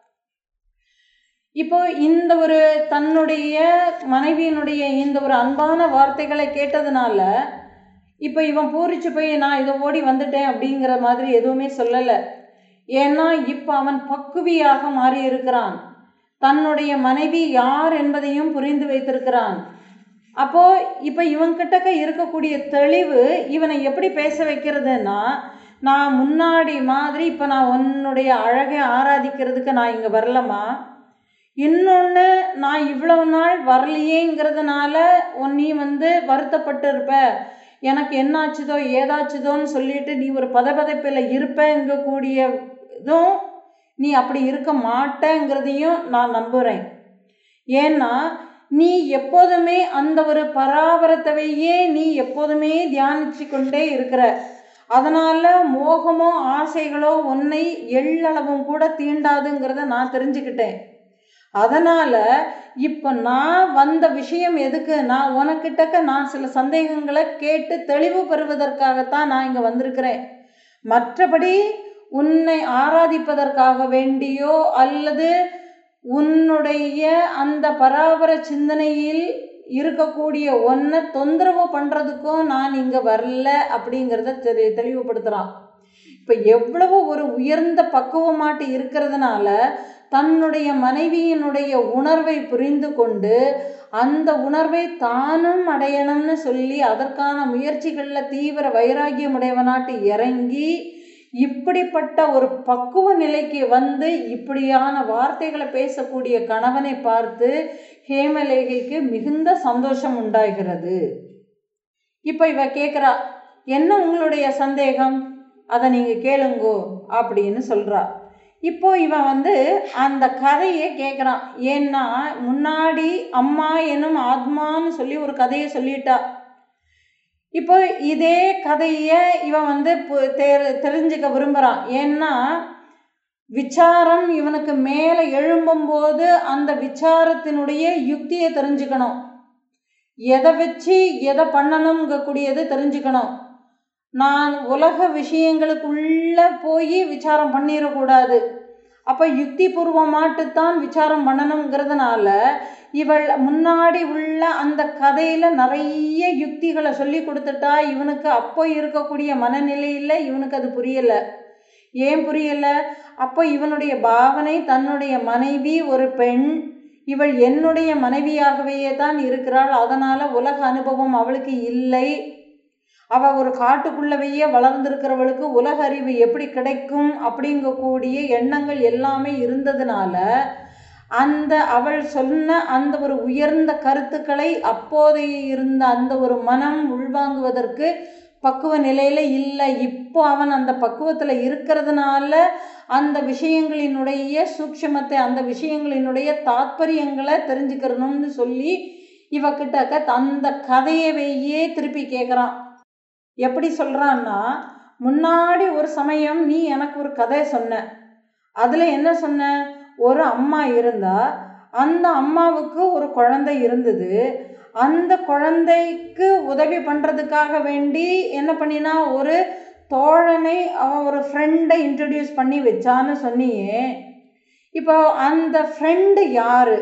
இப்போ இந்த ஒரு தன்னுடைய மனைவியினுடைய இந்த ஒரு அன்பான வார்த்தைகளை கேட்டதுனால இப்போ இவன் பூரிச்சு போய் நான் இதை ஓடி வந்துட்டேன் அப்படிங்கிற மாதிரி எதுவுமே சொல்லலை ஏன்னா இப்போ அவன் பக்குவியாக மாறி இருக்கிறான் தன்னுடைய மனைவி யார் என்பதையும் புரிந்து வைத்திருக்கிறான் அப்போ இப்போ இவன்கிட்டக்க இருக்கக்கூடிய தெளிவு இவனை எப்படி பேச வைக்கிறதுன்னா நான் முன்னாடி மாதிரி இப்போ நான் உன்னுடைய அழகை ஆராதிக்கிறதுக்கு நான் இங்கே வரலம்மா இன்னொன்று நான் இவ்வளவு நாள் வரலையேங்கிறதுனால உன் நீ வந்து வருத்தப்பட்டு இருப்ப எனக்கு என்னாச்சுதோ ஏதாச்சுதோன்னு சொல்லிட்டு நீ ஒரு பதபதைப்பில் இருப்பேங்கக்கூடிய இதுவும் நீ அப்படி இருக்க மாட்டேங்கிறதையும் நான் நம்புகிறேன் ஏன்னா நீ எப்போதுமே அந்த ஒரு பராபரத்தவையே நீ எப்போதுமே தியானிச்சு கொண்டே இருக்கிற அதனால் மோகமோ ஆசைகளோ உன்னை எள்ளளவும் கூட தீண்டாதுங்கிறத நான் தெரிஞ்சுக்கிட்டேன் அதனால் இப்போ நான் வந்த விஷயம் எதுக்கு நான் உனக்கிட்டக்க நான் சில சந்தேகங்களை கேட்டு தெளிவு பெறுவதற்காகத்தான் நான் இங்கே வந்திருக்கிறேன் மற்றபடி உன்னை ஆராதிப்பதற்காக வேண்டியோ அல்லது உன்னுடைய அந்த பராபர சிந்தனையில் இருக்கக்கூடிய ஒன்றை தொந்தரவு பண்ணுறதுக்கும் நான் இங்கே வரல அப்படிங்கிறத தெரி தெளிவுபடுத்துகிறான் இப்போ எவ்வளவு ஒரு உயர்ந்த பக்குவமாட்டு இருக்கிறதுனால தன்னுடைய மனைவியினுடைய உணர்வை புரிந்து கொண்டு அந்த உணர்வை தானும் அடையணும்னு சொல்லி அதற்கான முயற்சிகளில் தீவிர வைராகியமுடையவனாட்டு இறங்கி இப்படிப்பட்ட ஒரு பக்குவ நிலைக்கு வந்து இப்படியான வார்த்தைகளை பேசக்கூடிய கணவனை பார்த்து ஹேமலேகைக்கு மிகுந்த சந்தோஷம் உண்டாகிறது இப்போ இவ கேட்குறா என்ன உங்களுடைய சந்தேகம் அதை நீங்கள் கேளுங்கோ அப்படின்னு சொல்கிறா இப்போ இவன் வந்து அந்த கதையை கேட்குறான் ஏன்னா முன்னாடி அம்மா எனும் ஆத்மான்னு சொல்லி ஒரு கதையை சொல்லிட்டா இப்போ இதே கதையை இவன் வந்து தெரிஞ்சுக்க விரும்புகிறான் ஏன்னா விசாரம் இவனுக்கு மேலே எழும்பும்போது அந்த விசாரத்தினுடைய யுக்தியை தெரிஞ்சுக்கணும் எதை வச்சு எதை பண்ணணுங்கக்கூடியது தெரிஞ்சுக்கணும் நான் உலக விஷயங்களுக்குள்ள போய் விசாரம் பண்ணிடக்கூடாது அப்போ யுக்தி பூர்வமாட்டுத்தான் விசாரம் பண்ணணுங்கிறதுனால இவள் முன்னாடி உள்ள அந்த கதையில் நிறைய யுக்திகளை சொல்லி கொடுத்துட்டா இவனுக்கு அப்போ இருக்கக்கூடிய மனநிலையில் இவனுக்கு அது புரியலை ஏன் புரியலை அப்போ இவனுடைய பாவனை தன்னுடைய மனைவி ஒரு பெண் இவள் என்னுடைய மனைவியாகவே தான் இருக்கிறாள் அதனால் உலக அனுபவம் அவளுக்கு இல்லை அவள் ஒரு காட்டுக்குள்ளவையே வளர்ந்துருக்கிறவளுக்கு உலக அறிவு எப்படி கிடைக்கும் அப்படிங்கக்கூடிய எண்ணங்கள் எல்லாமே இருந்ததுனால அந்த அவள் சொன்ன அந்த ஒரு உயர்ந்த கருத்துக்களை அப்போதைய இருந்த அந்த ஒரு மனம் உள்வாங்குவதற்கு பக்குவ நிலையில் இல்லை இப்போ அவன் அந்த பக்குவத்தில் இருக்கிறதுனால அந்த விஷயங்களினுடைய சூக்ஷமத்தை அந்த விஷயங்களினுடைய தாத்பரியங்களை தெரிஞ்சுக்கிறணும்னு சொல்லி இவக்கிட்டக்க அந்த கதையவையே திருப்பி கேட்குறான் எப்படி சொல்கிறான்னா முன்னாடி ஒரு சமயம் நீ எனக்கு ஒரு கதை சொன்ன அதில் என்ன சொன்ன ஒரு அம்மா இருந்தா அந்த அம்மாவுக்கு ஒரு குழந்தை இருந்தது அந்த குழந்தைக்கு உதவி பண்ணுறதுக்காக வேண்டி என்ன பண்ணினா ஒரு தோழனை அவன் ஒரு ஃப்ரெண்டை இன்ட்ரடியூஸ் பண்ணி வச்சான்னு சொன்னியே இப்போ அந்த ஃப்ரெண்டு யாரு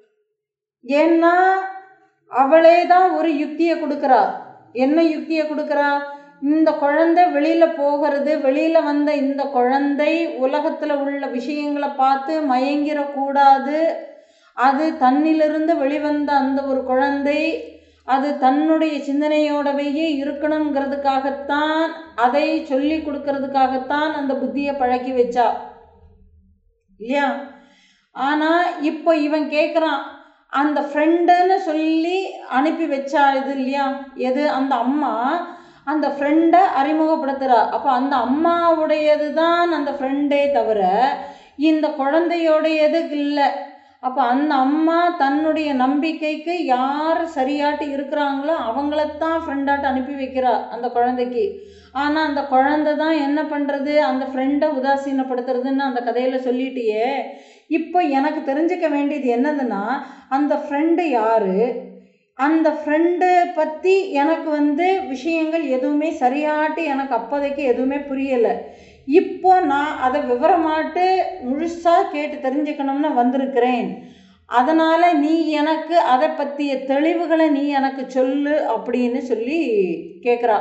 ஏன்னா அவளே தான் ஒரு யுக்தியை கொடுக்குறா என்ன யுக்தியை கொடுக்குறா இந்த குழந்தை வெளியில் போகிறது வெளியில் வந்த இந்த குழந்தை உலகத்தில் உள்ள விஷயங்களை பார்த்து மயங்கிடக்கூடாது அது தன்னிலிருந்து வெளிவந்த அந்த ஒரு குழந்தை அது தன்னுடைய சிந்தனையோடவையே இருக்கணுங்கிறதுக்காகத்தான் அதை சொல்லி கொடுக்கறதுக்காகத்தான் அந்த புத்தியை பழக்கி வச்சா இல்லையா ஆனால் இப்போ இவன் கேட்குறான் அந்த ஃப்ரெண்டுன்னு சொல்லி அனுப்பி வச்சா இது இல்லையா எது அந்த அம்மா அந்த ஃப்ரெண்டை அறிமுகப்படுத்துகிறா அப்போ அந்த அம்மாவுடையது தான் அந்த ஃப்ரெண்டே தவிர இந்த குழந்தையோடையது இல்லை அப்போ அந்த அம்மா தன்னுடைய நம்பிக்கைக்கு யார் சரியாட்டு இருக்கிறாங்களோ அவங்களத்தான் ஃப்ரெண்டாட்டு அனுப்பி வைக்கிறா அந்த குழந்தைக்கு ஆனால் அந்த குழந்தை தான் என்ன பண்ணுறது அந்த ஃப்ரெண்டை உதாசீனப்படுத்துறதுன்னு அந்த கதையில் சொல்லிட்டியே இப்போ எனக்கு தெரிஞ்சுக்க வேண்டியது என்னதுன்னா அந்த ஃப்ரெண்டு யார் அந்த ஃப்ரெண்டு பற்றி எனக்கு வந்து விஷயங்கள் எதுவுமே சரியாட்டு எனக்கு அப்போதைக்கு எதுவுமே புரியலை இப்போ நான் அதை விவரமாட்டு முழுசாக கேட்டு தெரிஞ்சுக்கணும்னு வந்திருக்கிறேன் அதனால் நீ எனக்கு அதை பற்றிய தெளிவுகளை நீ எனக்கு சொல்லு அப்படின்னு சொல்லி கேட்குறா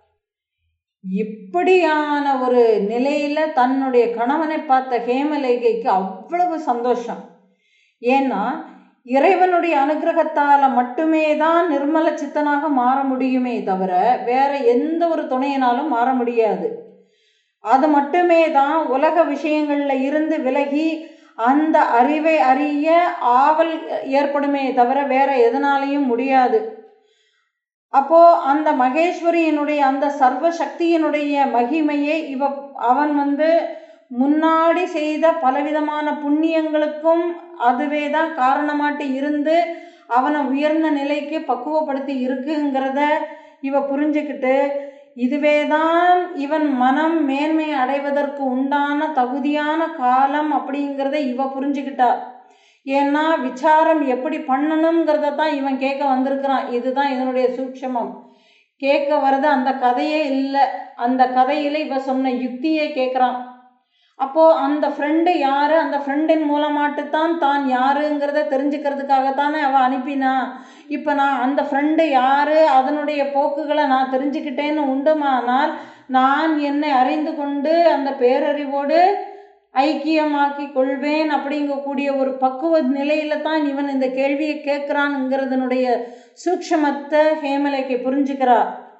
இப்படியான ஒரு நிலையில் தன்னுடைய கணவனை பார்த்த ஹேமலேகைக்கு அவ்வளவு சந்தோஷம் ஏன்னா இறைவனுடைய அனுகிரகத்தால் மட்டுமே தான் நிர்மல சித்தனாக மாற முடியுமே தவிர வேற எந்த ஒரு துணையினாலும் மாற முடியாது அது மட்டுமே தான் உலக விஷயங்களில் இருந்து விலகி அந்த அறிவை அறிய ஆவல் ஏற்படுமே தவிர வேற எதனாலையும் முடியாது அப்போ அந்த மகேஸ்வரியினுடைய அந்த சர்வ சக்தியினுடைய மகிமையை இவ அவன் வந்து முன்னாடி செய்த பலவிதமான புண்ணியங்களுக்கும் அதுவே தான் காரணமாட்டு இருந்து அவனை உயர்ந்த நிலைக்கு பக்குவப்படுத்தி இருக்குங்கிறத இவ புரிஞ்சுக்கிட்டு இதுவே தான் இவன் மனம் மேன்மை அடைவதற்கு உண்டான தகுதியான காலம் அப்படிங்கிறத இவ புரிஞ்சுக்கிட்டா ஏன்னா விசாரம் எப்படி பண்ணணுங்கிறத தான் இவன் கேட்க வந்திருக்கிறான் இதுதான் இதனுடைய சூட்சமம் கேட்க வர்றது அந்த கதையே இல்லை அந்த கதையில் இவ சொன்ன யுக்தியே கேட்குறான் அப்போது அந்த ஃப்ரெண்டு யார் அந்த ஃப்ரெண்டின் மூலமாட்டு தான் தான் யாருங்கிறத தெரிஞ்சுக்கிறதுக்காகத்தானே அவள் அனுப்பினா இப்போ நான் அந்த ஃப்ரெண்டு யார் அதனுடைய போக்குகளை நான் தெரிஞ்சுக்கிட்டேன்னு உண்டுமானால் நான் என்னை அறிந்து கொண்டு அந்த பேரறிவோடு ஐக்கியமாக்கி கொள்வேன் அப்படிங்கக்கூடிய ஒரு பக்குவ நிலையில தான் இவன் இந்த கேள்வியை கேட்குறான்ங்கிறதுனுடைய சூக்ஷமத்தை ஹேமலேக்கை புரிஞ்சுக்கிறா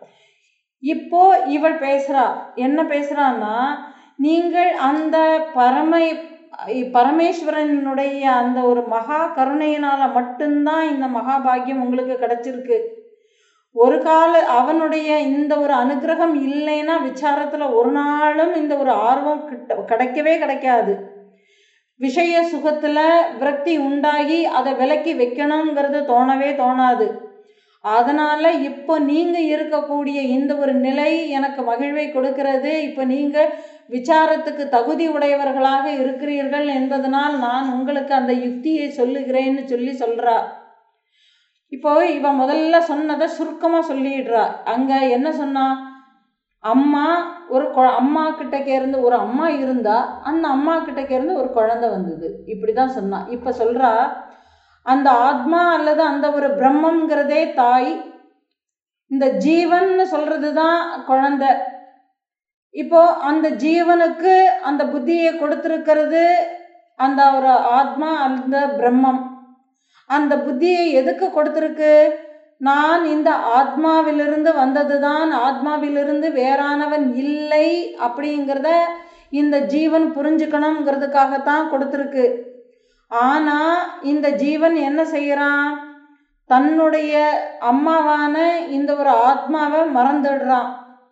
இப்போ இவள் பேசுறா என்ன பேசுறான்னா நீங்கள் அந்த பரம பரமேஸ்வரனுடைய அந்த ஒரு மகா கருணையினால மட்டும்தான் இந்த மகாபாகியம் உங்களுக்கு கிடைச்சிருக்கு ஒரு கால அவனுடைய இந்த ஒரு அனுகிரகம் இல்லைன்னா விசாரத்தில் ஒரு நாளும் இந்த ஒரு ஆர்வம் கிட்ட கிடைக்கவே கிடைக்காது விஷய சுகத்தில் விரக்தி உண்டாகி அதை விலக்கி வைக்கணுங்கிறது தோணவே தோணாது அதனால் இப்போ நீங்கள் இருக்கக்கூடிய இந்த ஒரு நிலை எனக்கு மகிழ்வை கொடுக்கிறது இப்போ நீங்கள் விசாரத்துக்கு தகுதி உடையவர்களாக இருக்கிறீர்கள் என்பதனால் நான் உங்களுக்கு அந்த யுக்தியை சொல்லுகிறேன்னு சொல்லி சொல்கிறா இப்போ இவன் முதல்ல சொன்னதை சுருக்கமாக சொல்லிடுறா அங்கே என்ன சொன்னா அம்மா ஒரு கொ அம்மா கிட்டக்க இருந்து ஒரு அம்மா இருந்தா அந்த அம்மா கிட்டக்க இருந்து ஒரு குழந்தை வந்தது இப்படி தான் சொன்னா இப்போ சொல்கிறா அந்த ஆத்மா அல்லது அந்த ஒரு பிரம்மங்கிறதே தாய் இந்த ஜீவன்னு சொல்கிறது தான் குழந்தை இப்போ அந்த ஜீவனுக்கு அந்த புத்தியை கொடுத்துருக்கிறது அந்த ஒரு ஆத்மா அந்த பிரம்மம் அந்த புத்தியை எதுக்கு கொடுத்துருக்கு நான் இந்த ஆத்மாவிலிருந்து வந்தது தான் ஆத்மாவிலிருந்து வேறானவன் இல்லை அப்படிங்கிறத இந்த ஜீவன் புரிஞ்சுக்கணுங்கிறதுக்காகத்தான் கொடுத்துருக்கு ஆனால் இந்த ஜீவன் என்ன செய்கிறான் தன்னுடைய அம்மாவான இந்த ஒரு ஆத்மாவை மறந்துடுறான்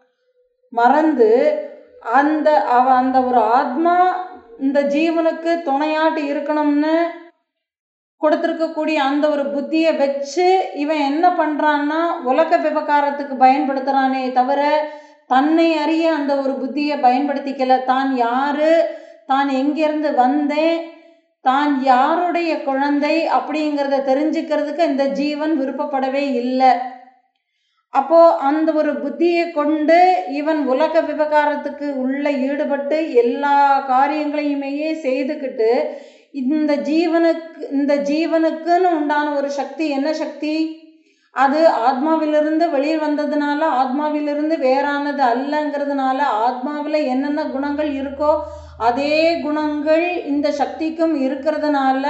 மறந்து அந்த அவ அந்த ஒரு ஆத்மா இந்த ஜீவனுக்கு துணையாட்டு இருக்கணும்னு கொடுத்துருக்கக்கூடிய அந்த ஒரு புத்தியை வச்சு இவன் என்ன பண்ணுறான்னா உலக விவகாரத்துக்கு பயன்படுத்துகிறானே தவிர தன்னை அறிய அந்த ஒரு புத்தியை பயன்படுத்திக்கல தான் யாரு தான் எங்கேருந்து வந்தேன் தான் யாருடைய குழந்தை அப்படிங்கிறத தெரிஞ்சுக்கிறதுக்கு இந்த ஜீவன் விருப்பப்படவே இல்லை அப்போ அந்த ஒரு புத்தியை கொண்டு இவன் உலக விவகாரத்துக்கு உள்ள ஈடுபட்டு எல்லா காரியங்களையுமே செய்துக்கிட்டு இந்த ஜீவனுக்கு இந்த ஜீவனுக்குன்னு உண்டான ஒரு சக்தி என்ன சக்தி அது ஆத்மாவிலிருந்து வெளியே வந்ததுனால ஆத்மாவிலிருந்து வேறானது அல்லங்கிறதுனால ஆத்மாவில் என்னென்ன குணங்கள் இருக்கோ அதே குணங்கள் இந்த சக்திக்கும் இருக்கிறதுனால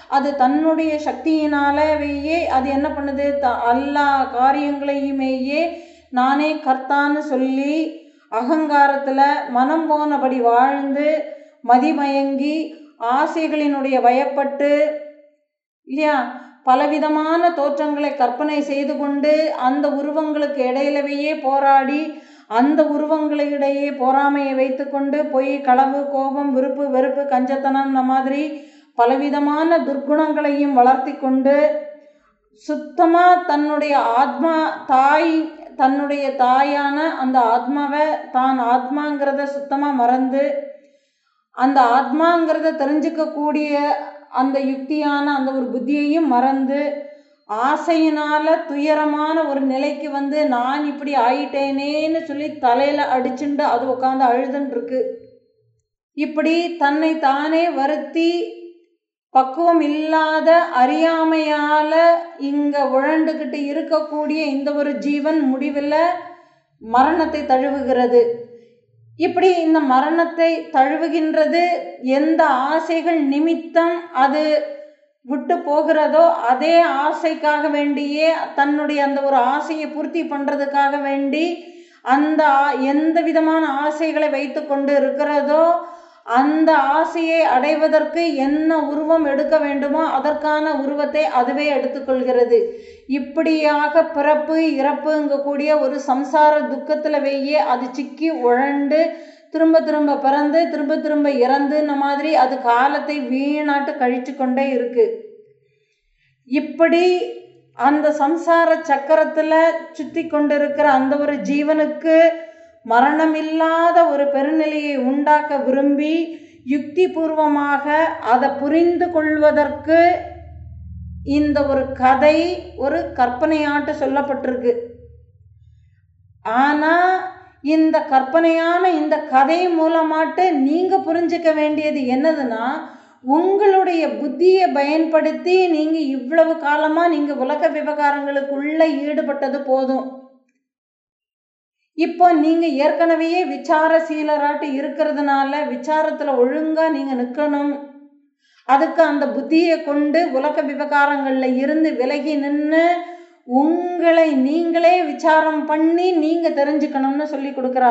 அது தன்னுடைய சக்தியினாலவேயே அது என்ன பண்ணுது த எல்லா காரியங்களையுமேயே நானே கர்த்தான்னு சொல்லி அகங்காரத்தில் மனம் போனபடி வாழ்ந்து மதிமயங்கி ஆசைகளினுடைய வயப்பட்டு இல்லையா பலவிதமான தோற்றங்களை கற்பனை செய்து கொண்டு அந்த உருவங்களுக்கு இடையிலவையே போராடி அந்த உருவங்களிடையே பொறாமையை வைத்துக்கொண்டு பொய் களவு கோபம் விருப்பு வெறுப்பு கஞ்சத்தனம் இந்த மாதிரி பலவிதமான துர்க்குணங்களையும் வளர்த்தி கொண்டு சுத்தமாக தன்னுடைய ஆத்மா தாய் தன்னுடைய தாயான அந்த ஆத்மாவை தான் ஆத்மாங்கிறத சுத்தமாக மறந்து அந்த ஆத்மாங்கிறத தெரிஞ்சுக்கக்கூடிய அந்த யுக்தியான அந்த ஒரு புத்தியையும் மறந்து ஆசையினால துயரமான ஒரு நிலைக்கு வந்து நான் இப்படி ஆயிட்டேனேன்னு சொல்லி தலையில் அடிச்சுண்டு அது உட்காந்து அழுதுன்னு இருக்கு இப்படி தன்னை தானே வருத்தி பக்குவம் இல்லாத அறியாமையால இங்க உழண்டுகிட்டு இருக்கக்கூடிய இந்த ஒரு ஜீவன் முடிவில் மரணத்தை தழுவுகிறது இப்படி இந்த மரணத்தை தழுவுகின்றது எந்த ஆசைகள் நிமித்தம் அது விட்டு போகிறதோ அதே ஆசைக்காக வேண்டியே தன்னுடைய அந்த ஒரு ஆசையை பூர்த்தி பண்ணுறதுக்காக வேண்டி அந்த எந்த விதமான ஆசைகளை வைத்து கொண்டு இருக்கிறதோ அந்த ஆசையை அடைவதற்கு என்ன உருவம் எடுக்க வேண்டுமோ அதற்கான உருவத்தை அதுவே எடுத்துக்கொள்கிறது இப்படியாக பிறப்பு இறப்புங்கக்கூடிய ஒரு சம்சார துக்கத்தில் வெய்யே அது சிக்கி உழண்டு திரும்ப திரும்ப பிறந்து திரும்ப திரும்ப இறந்து இந்த மாதிரி அது காலத்தை வீணாட்டு கழிச்சு கொண்டே இருக்கு இப்படி அந்த சம்சார சக்கரத்தில் சுற்றி கொண்டிருக்கிற அந்த ஒரு ஜீவனுக்கு மரணமில்லாத ஒரு பெருநிலையை உண்டாக்க விரும்பி யுக்தி பூர்வமாக அதை புரிந்து கொள்வதற்கு இந்த ஒரு கதை ஒரு கற்பனையாட்டு சொல்லப்பட்டிருக்கு ஆனால் இந்த கற்பனையான இந்த கதை மூலமாட்டு நீங்கள் புரிஞ்சுக்க வேண்டியது என்னதுன்னா உங்களுடைய புத்தியை பயன்படுத்தி நீங்கள் இவ்வளவு காலமாக நீங்கள் உலக விவகாரங்களுக்குள்ளே ஈடுபட்டது போதும் இப்போ நீங்கள் ஏற்கனவே விசாரசீலராட்டு இருக்கிறதுனால விசாரத்தில் ஒழுங்காக நீங்கள் நிற்கணும் அதுக்கு அந்த புத்தியை கொண்டு உலக விவகாரங்களில் இருந்து விலகி நின்று உங்களை நீங்களே விசாரம் பண்ணி நீங்கள் தெரிஞ்சுக்கணும்னு சொல்லி கொடுக்குறா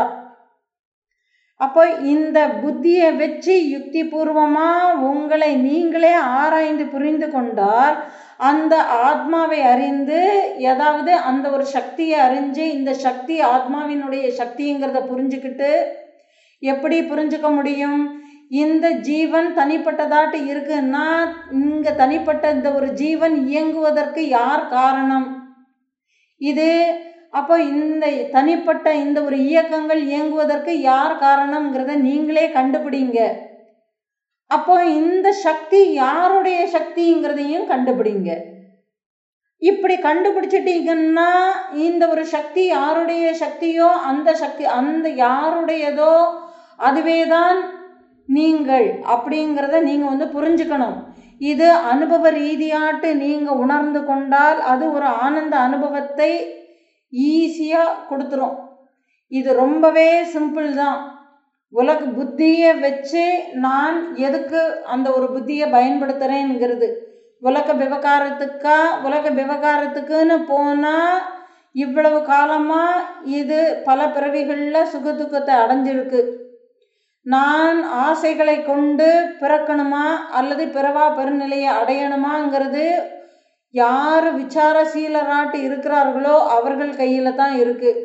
அப்போ இந்த புத்தியை வச்சு யுக்தி பூர்வமாக உங்களை நீங்களே ஆராய்ந்து புரிந்து கொண்டால் அந்த ஆத்மாவை அறிந்து ஏதாவது அந்த ஒரு சக்தியை அறிஞ்சு இந்த சக்தி ஆத்மாவினுடைய சக்திங்கிறத புரிஞ்சுக்கிட்டு எப்படி புரிஞ்சுக்க முடியும் இந்த ஜீவன் தனிப்பட்டதாட்டு இருக்குன்னா இங்கே தனிப்பட்ட இந்த ஒரு ஜீவன் இயங்குவதற்கு யார் காரணம் இது அப்போ இந்த தனிப்பட்ட இந்த ஒரு இயக்கங்கள் இயங்குவதற்கு யார் காரணம்ங்கிறத நீங்களே கண்டுபிடிங்க அப்போ இந்த சக்தி யாருடைய சக்திங்கிறதையும் கண்டுபிடிங்க இப்படி கண்டுபிடிச்சிட்டீங்கன்னா இந்த ஒரு சக்தி யாருடைய சக்தியோ அந்த சக்தி அந்த யாருடையதோ அதுவே தான் நீங்கள் அப்படிங்கிறத நீங்கள் வந்து புரிஞ்சுக்கணும் இது அனுபவ ரீதியாட்டு நீங்கள் உணர்ந்து கொண்டால் அது ஒரு ஆனந்த அனுபவத்தை ஈஸியாக கொடுத்துரும் இது ரொம்பவே சிம்பிள் தான் உலக புத்தியை வச்சு நான் எதுக்கு அந்த ஒரு புத்தியை பயன்படுத்துகிறேங்கிறது உலக விவகாரத்துக்கா உலக விவகாரத்துக்குன்னு போனால் இவ்வளவு காலமாக இது பல பிறவிகளில் சுகதுக்கத்தை அடைஞ்சிருக்கு நான் ஆசைகளை கொண்டு பிறக்கணுமா அல்லது பிறவா பெருநிலையை அடையணுமாங்கிறது யார் விசாரசீலராட்டு இருக்கிறார்களோ அவர்கள் கையில் தான் இருக்குது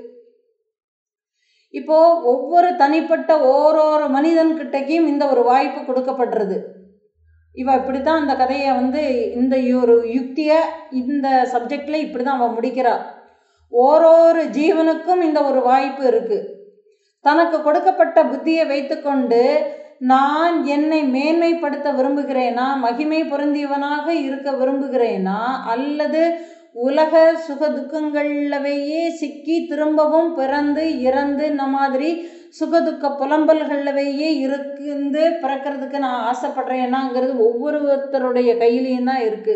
இப்போ ஒவ்வொரு தனிப்பட்ட ஓரோரு மனிதன்கிட்டக்கும் இந்த ஒரு வாய்ப்பு கொடுக்கப்படுறது இவ இப்படித்தான் அந்த கதையை வந்து இந்த ஒரு யுக்தியை இந்த சப்ஜெக்டில் இப்படி தான் அவன் முடிக்கிறா ஓரொரு ஜீவனுக்கும் இந்த ஒரு வாய்ப்பு இருக்குது தனக்கு கொடுக்கப்பட்ட புத்தியை வைத்துக்கொண்டு நான் என்னை மேன்மைப்படுத்த விரும்புகிறேனா மகிமை பொருந்தியவனாக இருக்க விரும்புகிறேனா அல்லது உலக சுக துக்கங்கள்லவையே சிக்கி திரும்பவும் பிறந்து இறந்து இந்த மாதிரி சுகதுக்க புலம்பல்கள்லவையே இருந்து பிறக்கிறதுக்கு நான் ஆசைப்படுறேனாங்கிறது ஒவ்வொருத்தருடைய கையிலையும் தான் இருக்கு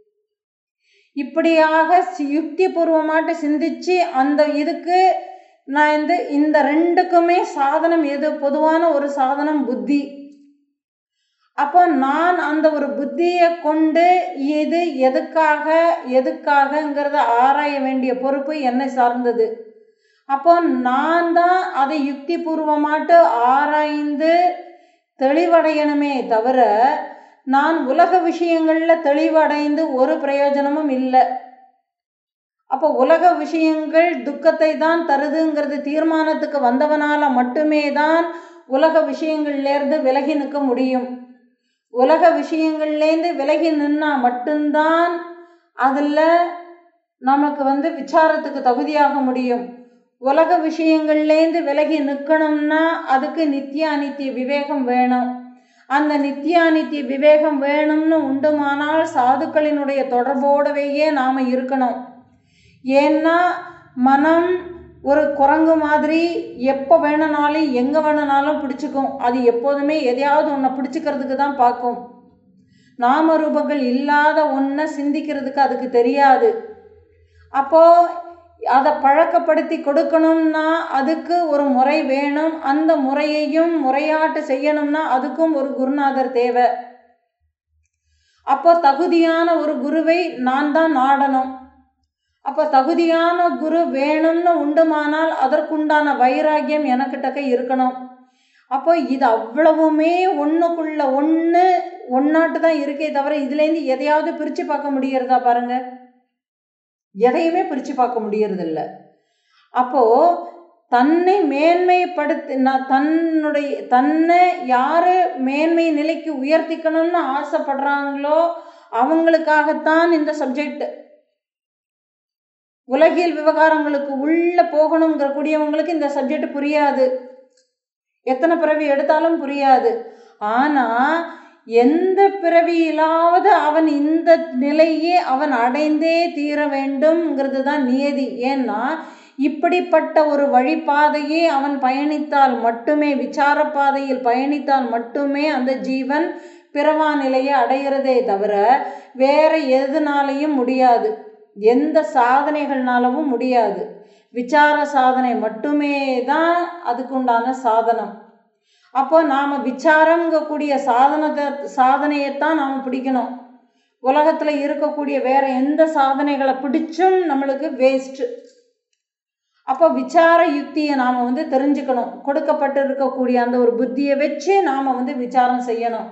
இப்படியாக யுக்தி பூர்வமாட்டு சிந்திச்சு அந்த இதுக்கு நான் வந்து இந்த ரெண்டுக்குமே சாதனம் எது பொதுவான ஒரு சாதனம் புத்தி அப்போ நான் அந்த ஒரு புத்தியை கொண்டு இது எதுக்காக எதுக்காகங்கிறத ஆராய வேண்டிய பொறுப்பு என்னை சார்ந்தது அப்போ நான் தான் அதை யுக்தி பூர்வமாட்டு ஆராய்ந்து தெளிவடையணுமே தவிர நான் உலக விஷயங்களில் தெளிவடைந்து ஒரு பிரயோஜனமும் இல்லை அப்போ உலக விஷயங்கள் துக்கத்தை தான் தருதுங்கிறது தீர்மானத்துக்கு வந்தவனால மட்டுமே தான் உலக விஷயங்கள்லேருந்து விலகி நிற்க முடியும் உலக விஷயங்கள்லேருந்து விலகி நின்னா மட்டும்தான் அதில் நமக்கு வந்து விசாரத்துக்கு தகுதியாக முடியும் உலக விஷயங்கள்லேருந்து விலகி நிற்கணும்னா அதுக்கு நித்திய அனித்திய விவேகம் வேணும் அந்த நித்திய அனித்திய விவேகம் வேணும்னு உண்டுமானால் சாதுக்களினுடைய தொடர்போடவேயே நாம் இருக்கணும் ஏன்னா மனம் ஒரு குரங்கு மாதிரி எப்போ வேணுனாலும் எங்கே வேணுனாலும் பிடிச்சிக்கும் அது எப்போதுமே எதையாவது ஒன்றை பிடிச்சிக்கிறதுக்கு தான் பார்க்கும் நாம ரூபங்கள் இல்லாத ஒன்றை சிந்திக்கிறதுக்கு அதுக்கு தெரியாது அப்போது அதை பழக்கப்படுத்தி கொடுக்கணும்னா அதுக்கு ஒரு முறை வேணும் அந்த முறையையும் முறையாட்டு செய்யணும்னா அதுக்கும் ஒரு குருநாதர் தேவை அப்போ தகுதியான ஒரு குருவை நான் தான் நாடணும் அப்போ தகுதியான குரு வேணும்னு உண்டுமானால் அதற்குண்டான வைராக்கியம் எனக்கிட்டக்க இருக்கணும் அப்போ இது அவ்வளவுமே ஒன்றுக்குள்ள ஒன்று ஒன்னாட்டு தான் இருக்கே தவிர இதுலேருந்து எதையாவது பிரித்து பார்க்க முடியறதா பாருங்க எதையுமே பிரித்து பார்க்க முடியறதில்ல அப்போது தன்னை மேன்மைப்படுத்தி நான் தன்னுடைய தன்னை யார் மேன்மை நிலைக்கு உயர்த்திக்கணும்னு ஆசைப்படுறாங்களோ அவங்களுக்காகத்தான் இந்த சப்ஜெக்ட் உலகியல் விவகாரங்களுக்கு உள்ள போகணுங்கிற கூடியவங்களுக்கு இந்த சப்ஜெக்ட் புரியாது எத்தனை பிறவி எடுத்தாலும் புரியாது ஆனால் எந்த பிறவியிலாவது அவன் இந்த நிலையே அவன் அடைந்தே தீர வேண்டும்ங்கிறது தான் நியதி ஏன்னா இப்படிப்பட்ட ஒரு வழிபாதையே அவன் பயணித்தால் மட்டுமே விசார பாதையில் பயணித்தால் மட்டுமே அந்த ஜீவன் பிறவா நிலையை அடைகிறதே தவிர வேற எதுனாலையும் முடியாது எந்த சாதனைகள்னாலவும் முடியாது விசார சாதனை மட்டுமே தான் அதுக்குண்டான சாதனம் அப்போ நாம் விசாரங்கக்கூடிய சாதனத்தை சாதனையைத்தான் நாம் பிடிக்கணும் உலகத்தில் இருக்கக்கூடிய வேற எந்த சாதனைகளை பிடிச்சும் நம்மளுக்கு வேஸ்ட்டு அப்போ விசார யுக்தியை நாம் வந்து தெரிஞ்சுக்கணும் கொடுக்கப்பட்டு இருக்கக்கூடிய அந்த ஒரு புத்தியை வச்சு நாம் வந்து விசாரம் செய்யணும்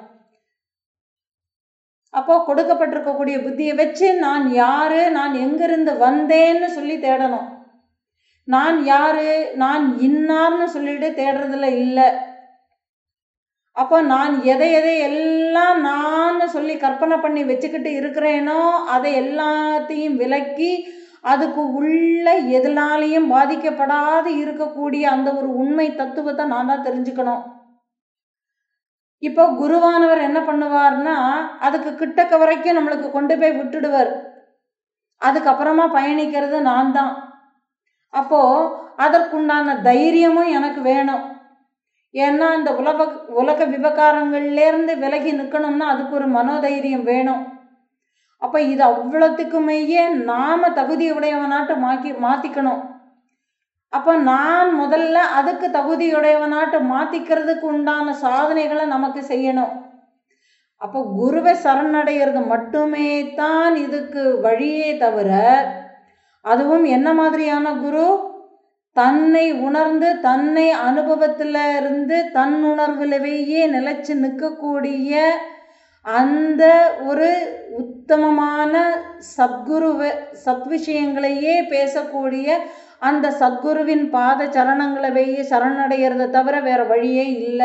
அப்போ கொடுக்கப்பட்டிருக்கக்கூடிய புத்தியை வச்சு நான் யாரு நான் எங்கிருந்து வந்தேன்னு சொல்லி தேடணும் நான் யாரு நான் இன்னார்னு சொல்லிட்டு தேடுறதுல இல்லை அப்போ நான் எதை எதை எல்லாம் நான் சொல்லி கற்பனை பண்ணி வச்சுக்கிட்டு இருக்கிறேனோ அதை எல்லாத்தையும் விலக்கி அதுக்கு உள்ள எதனாலையும் பாதிக்கப்படாது இருக்கக்கூடிய அந்த ஒரு உண்மை தத்துவத்தை நான் தான் தெரிஞ்சுக்கணும் இப்போ குருவானவர் என்ன பண்ணுவார்னா அதுக்கு கிட்டக்க வரைக்கும் நம்மளுக்கு கொண்டு போய் விட்டுடுவார் அதுக்கப்புறமா பயணிக்கிறது நான் தான் அப்போ அதற்குண்டான தைரியமும் எனக்கு வேணும் ஏன்னா இந்த உலக உலக விவகாரங்கள்லேருந்து விலகி நிற்கணும்னா அதுக்கு ஒரு மனோதைரியம் வேணும் அப்போ இது அவ்வளோத்துக்குமேயே நாம தகுதி உடையவனாட்டு மாக்கி மாற்றிக்கணும் அப்போ நான் முதல்ல அதுக்கு தகுதியுடையவனாட்டு மாற்றிக்கிறதுக்கு உண்டான சாதனைகளை நமக்கு செய்யணும் அப்போ குருவை சரணடைகிறது மட்டுமே தான் இதுக்கு வழியே தவிர அதுவும் என்ன மாதிரியான குரு தன்னை உணர்ந்து தன்னை அனுபவத்தில் இருந்து தன் உணர்விலவையே நிலைச்சு நிற்கக்கூடிய அந்த ஒரு உத்தமமான சத்குருவை சத்விஷயங்களையே பேசக்கூடிய அந்த சத்குருவின் பாத சரணங்களவையே சரணடைகிறத தவிர வேற வழியே இல்லை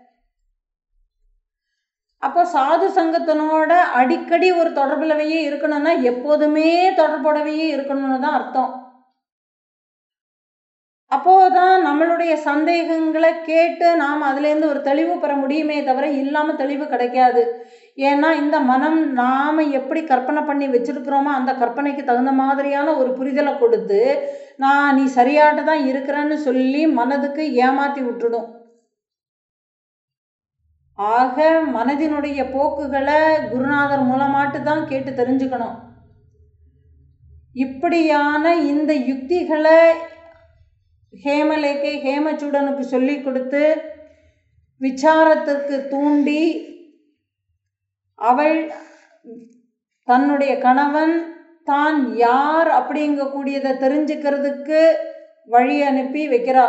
அப்போ சாது சங்கத்தினோட அடிக்கடி ஒரு தொடர்புலவையே இருக்கணும்னா எப்போதுமே தொடர்புடவையே இருக்கணும்னு தான் அர்த்தம் அப்போதான் நம்மளுடைய சந்தேகங்களை கேட்டு நாம் அதுலேருந்து ஒரு தெளிவு பெற முடியுமே தவிர இல்லாமல் தெளிவு கிடைக்காது ஏன்னா இந்த மனம் நாம் எப்படி கற்பனை பண்ணி வச்சிருக்கிறோமோ அந்த கற்பனைக்கு தகுந்த மாதிரியான ஒரு புரிதலை கொடுத்து நான் நீ சரியாட்டு தான் இருக்கிறேன்னு சொல்லி மனதுக்கு ஏமாற்றி விட்டுடும் ஆக மனதினுடைய போக்குகளை குருநாதர் மூலமாட்டு தான் கேட்டு தெரிஞ்சுக்கணும் இப்படியான இந்த யுக்திகளை ஹேமலேக்கை ஹேமச்சூடனுக்கு சொல்லி கொடுத்து விசாரத்திற்கு தூண்டி அவள் தன்னுடைய கணவன் தான் யார் அப்படிங்கக்கூடியதை தெரிஞ்சுக்கிறதுக்கு வழி அனுப்பி வைக்கிறா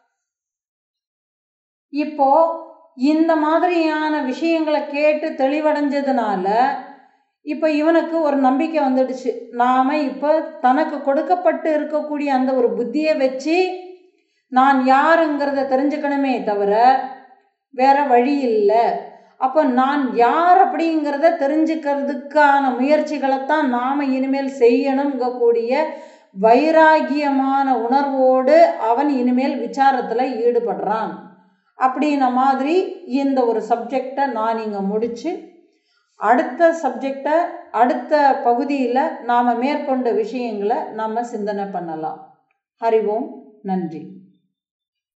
இப்போ இந்த மாதிரியான விஷயங்களை கேட்டு தெளிவடைஞ்சதுனால இப்போ இவனுக்கு ஒரு நம்பிக்கை வந்துடுச்சு நாம் இப்போ தனக்கு கொடுக்கப்பட்டு இருக்கக்கூடிய அந்த ஒரு புத்தியை வச்சு நான் யாருங்கிறத தெரிஞ்சுக்கணுமே தவிர வேற வழி இல்லை அப்போ நான் யார் அப்படிங்கிறத தெரிஞ்சுக்கிறதுக்கான முயற்சிகளைத்தான் நாம் இனிமேல் செய்யணுங்கக்கூடிய வைராகியமான உணர்வோடு அவன் இனிமேல் விசாரத்தில் ஈடுபடுறான் அப்படின்ன மாதிரி இந்த ஒரு சப்ஜெக்டை நான் இங்கே முடித்து அடுத்த சப்ஜெக்டை அடுத்த பகுதியில் நாம் மேற்கொண்ட விஷயங்களை நாம் சிந்தனை பண்ணலாம் ஹரி ஓம் நன்றி